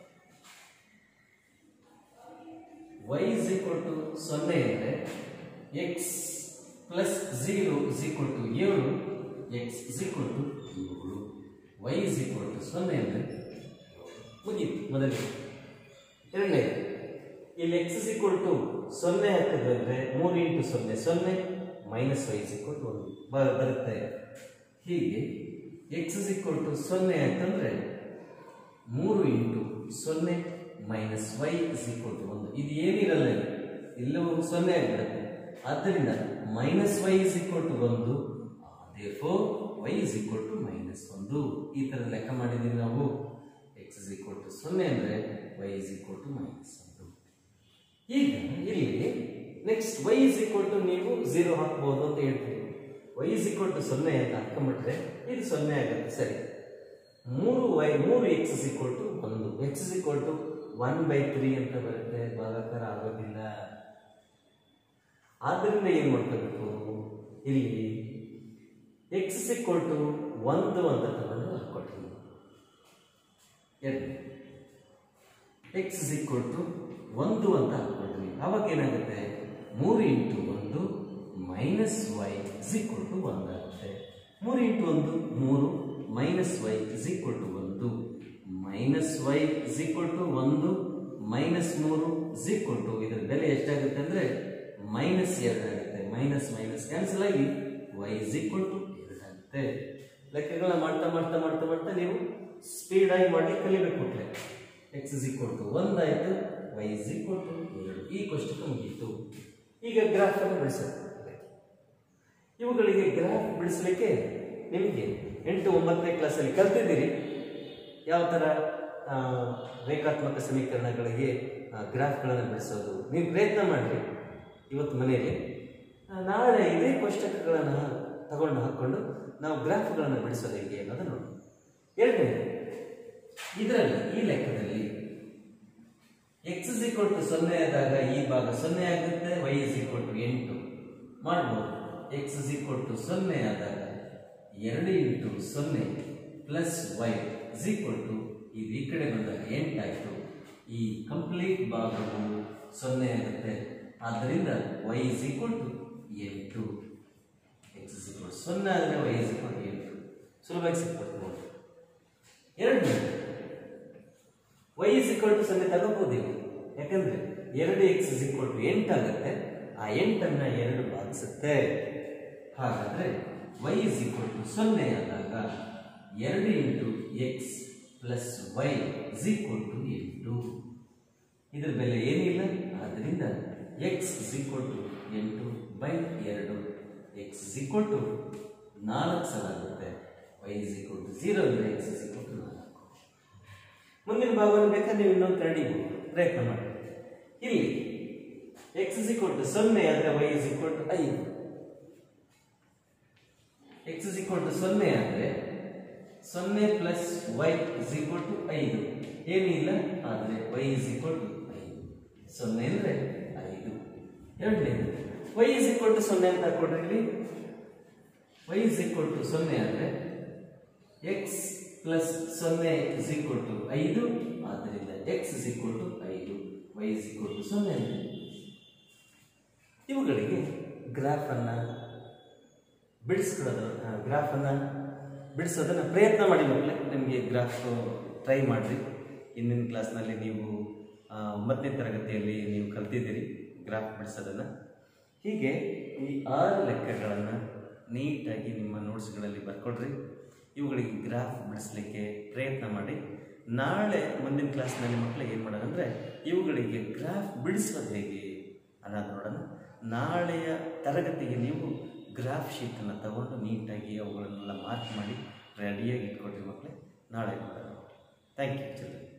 y is equal to ಸೊನ್ನೆ ಅಂದರೆ x plus zero is equal to ಏಳು ಎಕ್ಸ್ ಇಸ್ ಈಕ್ವಲ್ ಟು ಏಳು ವೈ ಇಸ್ ಈಕ್ವಲ್ ಟು ಸೊನ್ನೆ ಅಂದರೆ ಮುಗೀತು ಮೊದಲಿಗೆ ಎರಡನೇ ಇಲ್ಲಿ ಎಕ್ಸ್ ಇಸ್ ಈಕ್ವಲ್ ಟು ಸೊನ್ನೆ ಹಾಕಿದ್ರೆ ಮೂರು ಇಂಟು ಸೊನ್ನೆ ಸೊನ್ನೆ minus y is equal to ಒಂದು ಬ- ಬರುತ್ತೆ ಹೀಗೆ ಎಕ್ಸ್ ಇಸ್ ಈಕ್ವಲ್ ಟು ಸೊನ್ನೆ ಅಂತಂದರೆ ಮೂರು ಇಂಟು ಸೊನ್ನೆ minus y is equal to ಒಂದು ಇದು ಏನಿರಲ್ಲ ಇಲ್ಲಿ. ಎಲ್ಲವೂ ಸೊನ್ನೆ ಆಗಿಬಿಡುತ್ತೆ ಆದ್ದರಿಂದ minus y is equal to ಒಂದು therefore y is equal to minus ಒಂದು ಈ ಥರ ಲೆಕ್ಕ ಮಾಡಿದ್ದೀವಿ ನಾವು ಎಕ್ಸ್ ಇಸ್ ಈಕ್ವಲ್ ಟು ಸೊನ್ನೆ ಅಂದರೆ y is equal to minus ಒಂದು ಈಗ ಇಲ್ಲಿ next y is equal to ನೀವು ಝೀರೋ ಹಾಕ್ಬೋದು ಅಂತ ಹೇಳ್ತೀವಿ ವೈ ಇಸ್ ಈಕ್ವಲ್ ಟು ಸೊನ್ನೆ ಅಂತ ಹಾಕೊಂಡ್ಬಿಟ್ರೆ ಇದು ಸೊನ್ನೆ ಆಗುತ್ತೆ ಸರಿ ಮೂರು ವೈ ಮೂರು ಎಕ್ಸ್ ಇಸ್ ಈಕ್ವಲ್ ಟು ಒಂದು x is equal to one by three ಅಂತ ಬರುತ್ತೆ ಭಾಗಾಕಾರ ಆಗೋದಿಲ್ಲ ಆದ್ದರಿಂದ ಏನು ಮಾಡ್ಕೋಬೇಕು ಇಲ್ಲಿ ಎಕ್ಸ್ ಇಸ್ ಈಕ್ವಲ್ ಟು ಒಂದು ಅಂತ ತಗೊಂಡು ಹಾಕೊಳ್ತೀನಿ ಎರಡು ಎಕ್ಸ್ ಇಸ್ ಈಕ್ವಲ್ ಟು ಒಂದು ಅಂತ ಹಾಕ್ಕೊಳ್ತೀನಿ ಅವಾಗ ಏನಾಗುತ್ತೆ ಮೂರು ಇಂಟು ಒಂದು minus y is equal to ಒಂದಾಗುತ್ತೆ ಮೂರು ಇಂಟು ಒಂದು ಮೂರು minus y is equal to ಒಂದು minus y is equal to ಒಂದು ಮೈನಸ್ ಮೂರು ಇಸ್ ಈಕ್ವಲ್ ಟು ಇದರ ಬೆಲೆ ಎಷ್ಟಾಗುತ್ತೆ ಅಂದರೆ ಮೈನಸ್ ಎರಡಾಗುತ್ತೆ ಮೈನಸ್ ಮೈನಸ್ ಕ್ಯಾನ್ಸಲ್ ಆಗಿ ವೈ ಇಸ್ ಈಕ್ವಲ್ ಟು ಎರಡಾಗುತ್ತೆ ಲೆಕ್ಕಗಳನ್ನ ಮಾಡ್ತಾ ಮಾಡ್ತಾ ಮಾಡ್ತಾ ಮಾಡ್ತಾ ನೀವು ಸ್ಪೀಡಾಗಿ ಮಾಡಿ ಕಲಿಬೇಕು ಮಕ್ಕಳೇ ಎಕ್ಸ್ ಇಸ್ ಈಕ್ವಲ್ ಟು ಒಂದಾಯಿತು ವೈ ಇಸ್ ಈಕ್ವಲ್ ಟು ಎರಡು ಈ ಕ್ವಶನ್ ಮುಗೀತು ಈಗ ಗ್ರಾಫ್ ಅನ್ನು ಬಿಡಿಸಬೇಕು ಇವುಗಳಿಗೆ ಗ್ರಾಫ್ ಬಿಡಿಸಲಿಕ್ಕೆ ನಿಮಗೆ ಎಂಟು ಒಂಬತ್ತನೇ ಕ್ಲಾಸಲ್ಲಿ ಕಲ್ತಿದ್ದೀರಿ ಯಾವ ಥರ ಆ, ರೇಖಾತ್ಮಕ ಸಮೀಕರಣಗಳಿಗೆ ಗ್ರಾಫ್ಗಳನ್ನು ಬಿಡಿಸೋದು ನೀವು ಪ್ರಯತ್ನ ಮಾಡಿರಿ ಇವತ್ತು ಮನೆಯಲ್ಲಿ ಆ, ನಾಳೆ ಇದೇ ಕೋಷ್ಟಕಗಳನ್ನು ತಗೊಂಡು ಹಾಕ್ಕೊಂಡು ನಾವು ಗ್ರಾಫ್ಗಳನ್ನು ಬಿಡಿಸೋದು ಹೇಗೆ ಅನ್ನೋದು ನೋಡಿ ಎರಡನೇ ಇದರಲ್ಲಿ ಈ ಲೆಕ್ಕದಲ್ಲಿ ಎಕ್ಸ್ ಇಸ್ ಈಕ್ವಲ್ ಟು ಸೊನ್ನೆ ಆದಾಗ ಈ ಭಾಗ ಸೊನ್ನೆ ಆಗುತ್ತೆ ವೈ ಇಸ್ ಈಕ್ವಲ್ ಟು ಎಂಟು ಮಾಡ್ಬೋದು ಎಕ್ಸ್ ಇಸ್ ಈಕ್ವಲ್ ಟು ಸೊನ್ನೆ ಆದಾಗ ಎರಡು ಇಂಟು ಸೊನ್ನೆ plus y is equal to ಇದು ಈ ಕಡೆ ಬಂದಾಗ ಎಂಟಾಯಿತು ಈ ಕಂಪ್ಲೀಟ್ ಭಾಗವು ಸೊನ್ನೆ ಆಗುತ್ತೆ ಆದ್ದರಿಂದ ವೈ ಇಸ್ ಈಕ್ವಲ್ ಟು ಎಂಟು ಎಕ್ಸ್ ಇಸ್ ಈಕ್ವಲ್ ಸೊನ್ನೆ ಆದರೆ ವೈ ಇಸ್ ಈಕ್ವಲ್ ಟು ಎಂಟು ಸುಲಭವಾಗಿ ಸಿಕ್ಬಿಡ್ತು ನೋಡಿ ಎರಡನೇ ವೈ ಇಸ್ ಈಕ್ವಲ್ ಟು ಸೊನ್ನೆ ತಗೋಬಹುದು ಇಲ್ಲಿ ಯಾಕಂದ್ರೆ ಎರಡು ಎಕ್ಸ್ ಇಸ್ ಈಕ್ವಲ್ ಟು ಎಂಟಾಗುತ್ತೆ ಆ ಎಂಟನ್ನ ಎರಡು ಭಾಗಿಸುತ್ತೆ ಹಾಗಾದ್ರೆ ವೈ ಇಸ್ ಈಕ್ವಲ್ ಟು ಸೊನ್ನೆ ಆದಾಗ ಎರಡು into x plus y is equal to ಎಂಟು ಇದರ ಬೆಲೆ ಏನಿಲ್ಲ ಆದ್ದರಿಂದ ಎಕ್ಸ್ ಇಸ್ ಈಕ್ವಲ್ ಟು ಎಂಟು ಬೈ ಎರಡು ಎಕ್ಸ್ ಇಸ್ ಈಕ್ವಲ್ ಟು ನಾಲ್ಕು ಸಲ ಆಗುತ್ತೆ y is equal to zero ಅಂದರೆ ಎಕ್ಸ್ ಇಸ್ ಈಕ್ವಲ್ ಟು ನಾಲ್ಕು ಭಾಗವನ್ನು ಬೇಕಾದ್ರೆ ನೀವು ಇನ್ನೊಂದು ಕರಡಿಬಹುದು ಪ್ರಯತ್ನ ಮಾಡಿ ಇಲ್ಲಿ ಎಕ್ಸ್ ಇಸ್ ಈಕ್ವಲ್ ಟು ಸೊನ್ನೆ ಆದರೆ ವೈ ಇಸ್ ಈಕ್ವಲ್ ಟು ಐದು ಎಕ್ಸ್ ಇಸ್ ಈಕ್ವಲ್ ಟು ಸೊನ್ನೆ ಅಂದರೆ ಸೊನ್ನೆ plus y is equal to ಐದು ಏನೂ ಇಲ್ಲ ಆದರೆ ವೈ ಇಸ್ ಈಕ್ವಲ್ ಟು ಐದು ಸೊನ್ನೆ ಅಂದರೆ ಐದು ಎರಡನೇದು ವೈ ಇಸ್ ಈಕ್ವಲ್ ಟು ಸೊನ್ನೆ ಅಂತ ಕೊಡ್ರಿ ಇಲ್ಲಿ ವೈ ಇಸ್ ಈಕ್ವಲ್ ಟು ಸೊನ್ನೆ ಅಂದರೆ ಎಕ್ಸ್ ಪ್ಲಸ್ ಸೊನ್ನೆ ಇಸ್ ಈಕ್ವಲ್ ಟು ಐದು ಆದ್ದರಿಂದ ಎಕ್ಸ್ ಇಸ್ ಈಕ್ವಲ್ ಟು ಐದು ವೈ ಇಸ್ ಈಕ್ವಲ್ ಟು ಸೊನ್ನೆ ಅಂದರೆ ಇವುಗಳಿಗೆ ಗ್ರಾಫನ್ನು ಬಿಡಿಸ್ಕೊಳ್ಳೋದು ಗ್ರಾಫನ್ನು ಬಿಡಿಸೋದನ್ನು ಪ್ರಯತ್ನ ಮಾಡಿ ಮಕ್ಕಳೇ ನಿಮಗೆ ಗ್ರಾಫ್ ಟ್ರೈ ಮಾಡಿರಿ ಹಿಂದಿನ ಕ್ಲಾಸ್ನಲ್ಲಿ ನೀವು ಆ, ಒಂಬತ್ತನೇ ತರಗತಿಯಲ್ಲಿ ನೀವು ಕಲ್ತಿದ್ದೀರಿ ಗ್ರಾಫ್ ಬಿಡಿಸೋದನ್ನು ಹೀಗೆ ಈ ಆರು ಲೆಕ್ಕಗಳನ್ನು ನೀಟಾಗಿ ನಿಮ್ಮ ನೋಟ್ಸ್ಗಳಲ್ಲಿ ಬರ್ಕೊಡ್ರಿ ಇವುಗಳಿಗೆ ಗ್ರಾಫ್ ಬಿಡಿಸ್ಲಿಕ್ಕೆ ಪ್ರಯತ್ನ ಮಾಡಿ ನಾಳೆ ಮುಂದಿನ ಕ್ಲಾಸ್ನಲ್ಲಿ ಮಕ್ಕಳಿಗೆ ಏನು ಮಾಡೋಣ ಅಂದರೆ ಇವುಗಳಿಗೆ ಗ್ರಾಫ್ ಬಿಡಿಸೋದು ಹೇಗೆ ಅನ್ನೋದು ನೋಡೋಣ ನಾಳೆಯ ತರಗತಿಗೆ ನೀವು ಗ್ರಾಫ್ ಶೀಟನ್ನು ತಗೊಂಡು ನೀಟಾಗಿ ಅವುಗಳನ್ನೆಲ್ಲ ಮಾರ್ಕ್ ಮಾಡಿ ರೆಡಿಯಾಗಿ ಇಟ್ಕೊಡ್ರಿ ಮಕ್ಕಳೇ ನಾಳೆ ನೋಡೋಣ ಥ್ಯಾಂಕ್ ಯು ಚಿಲ್ಡ್ರನ್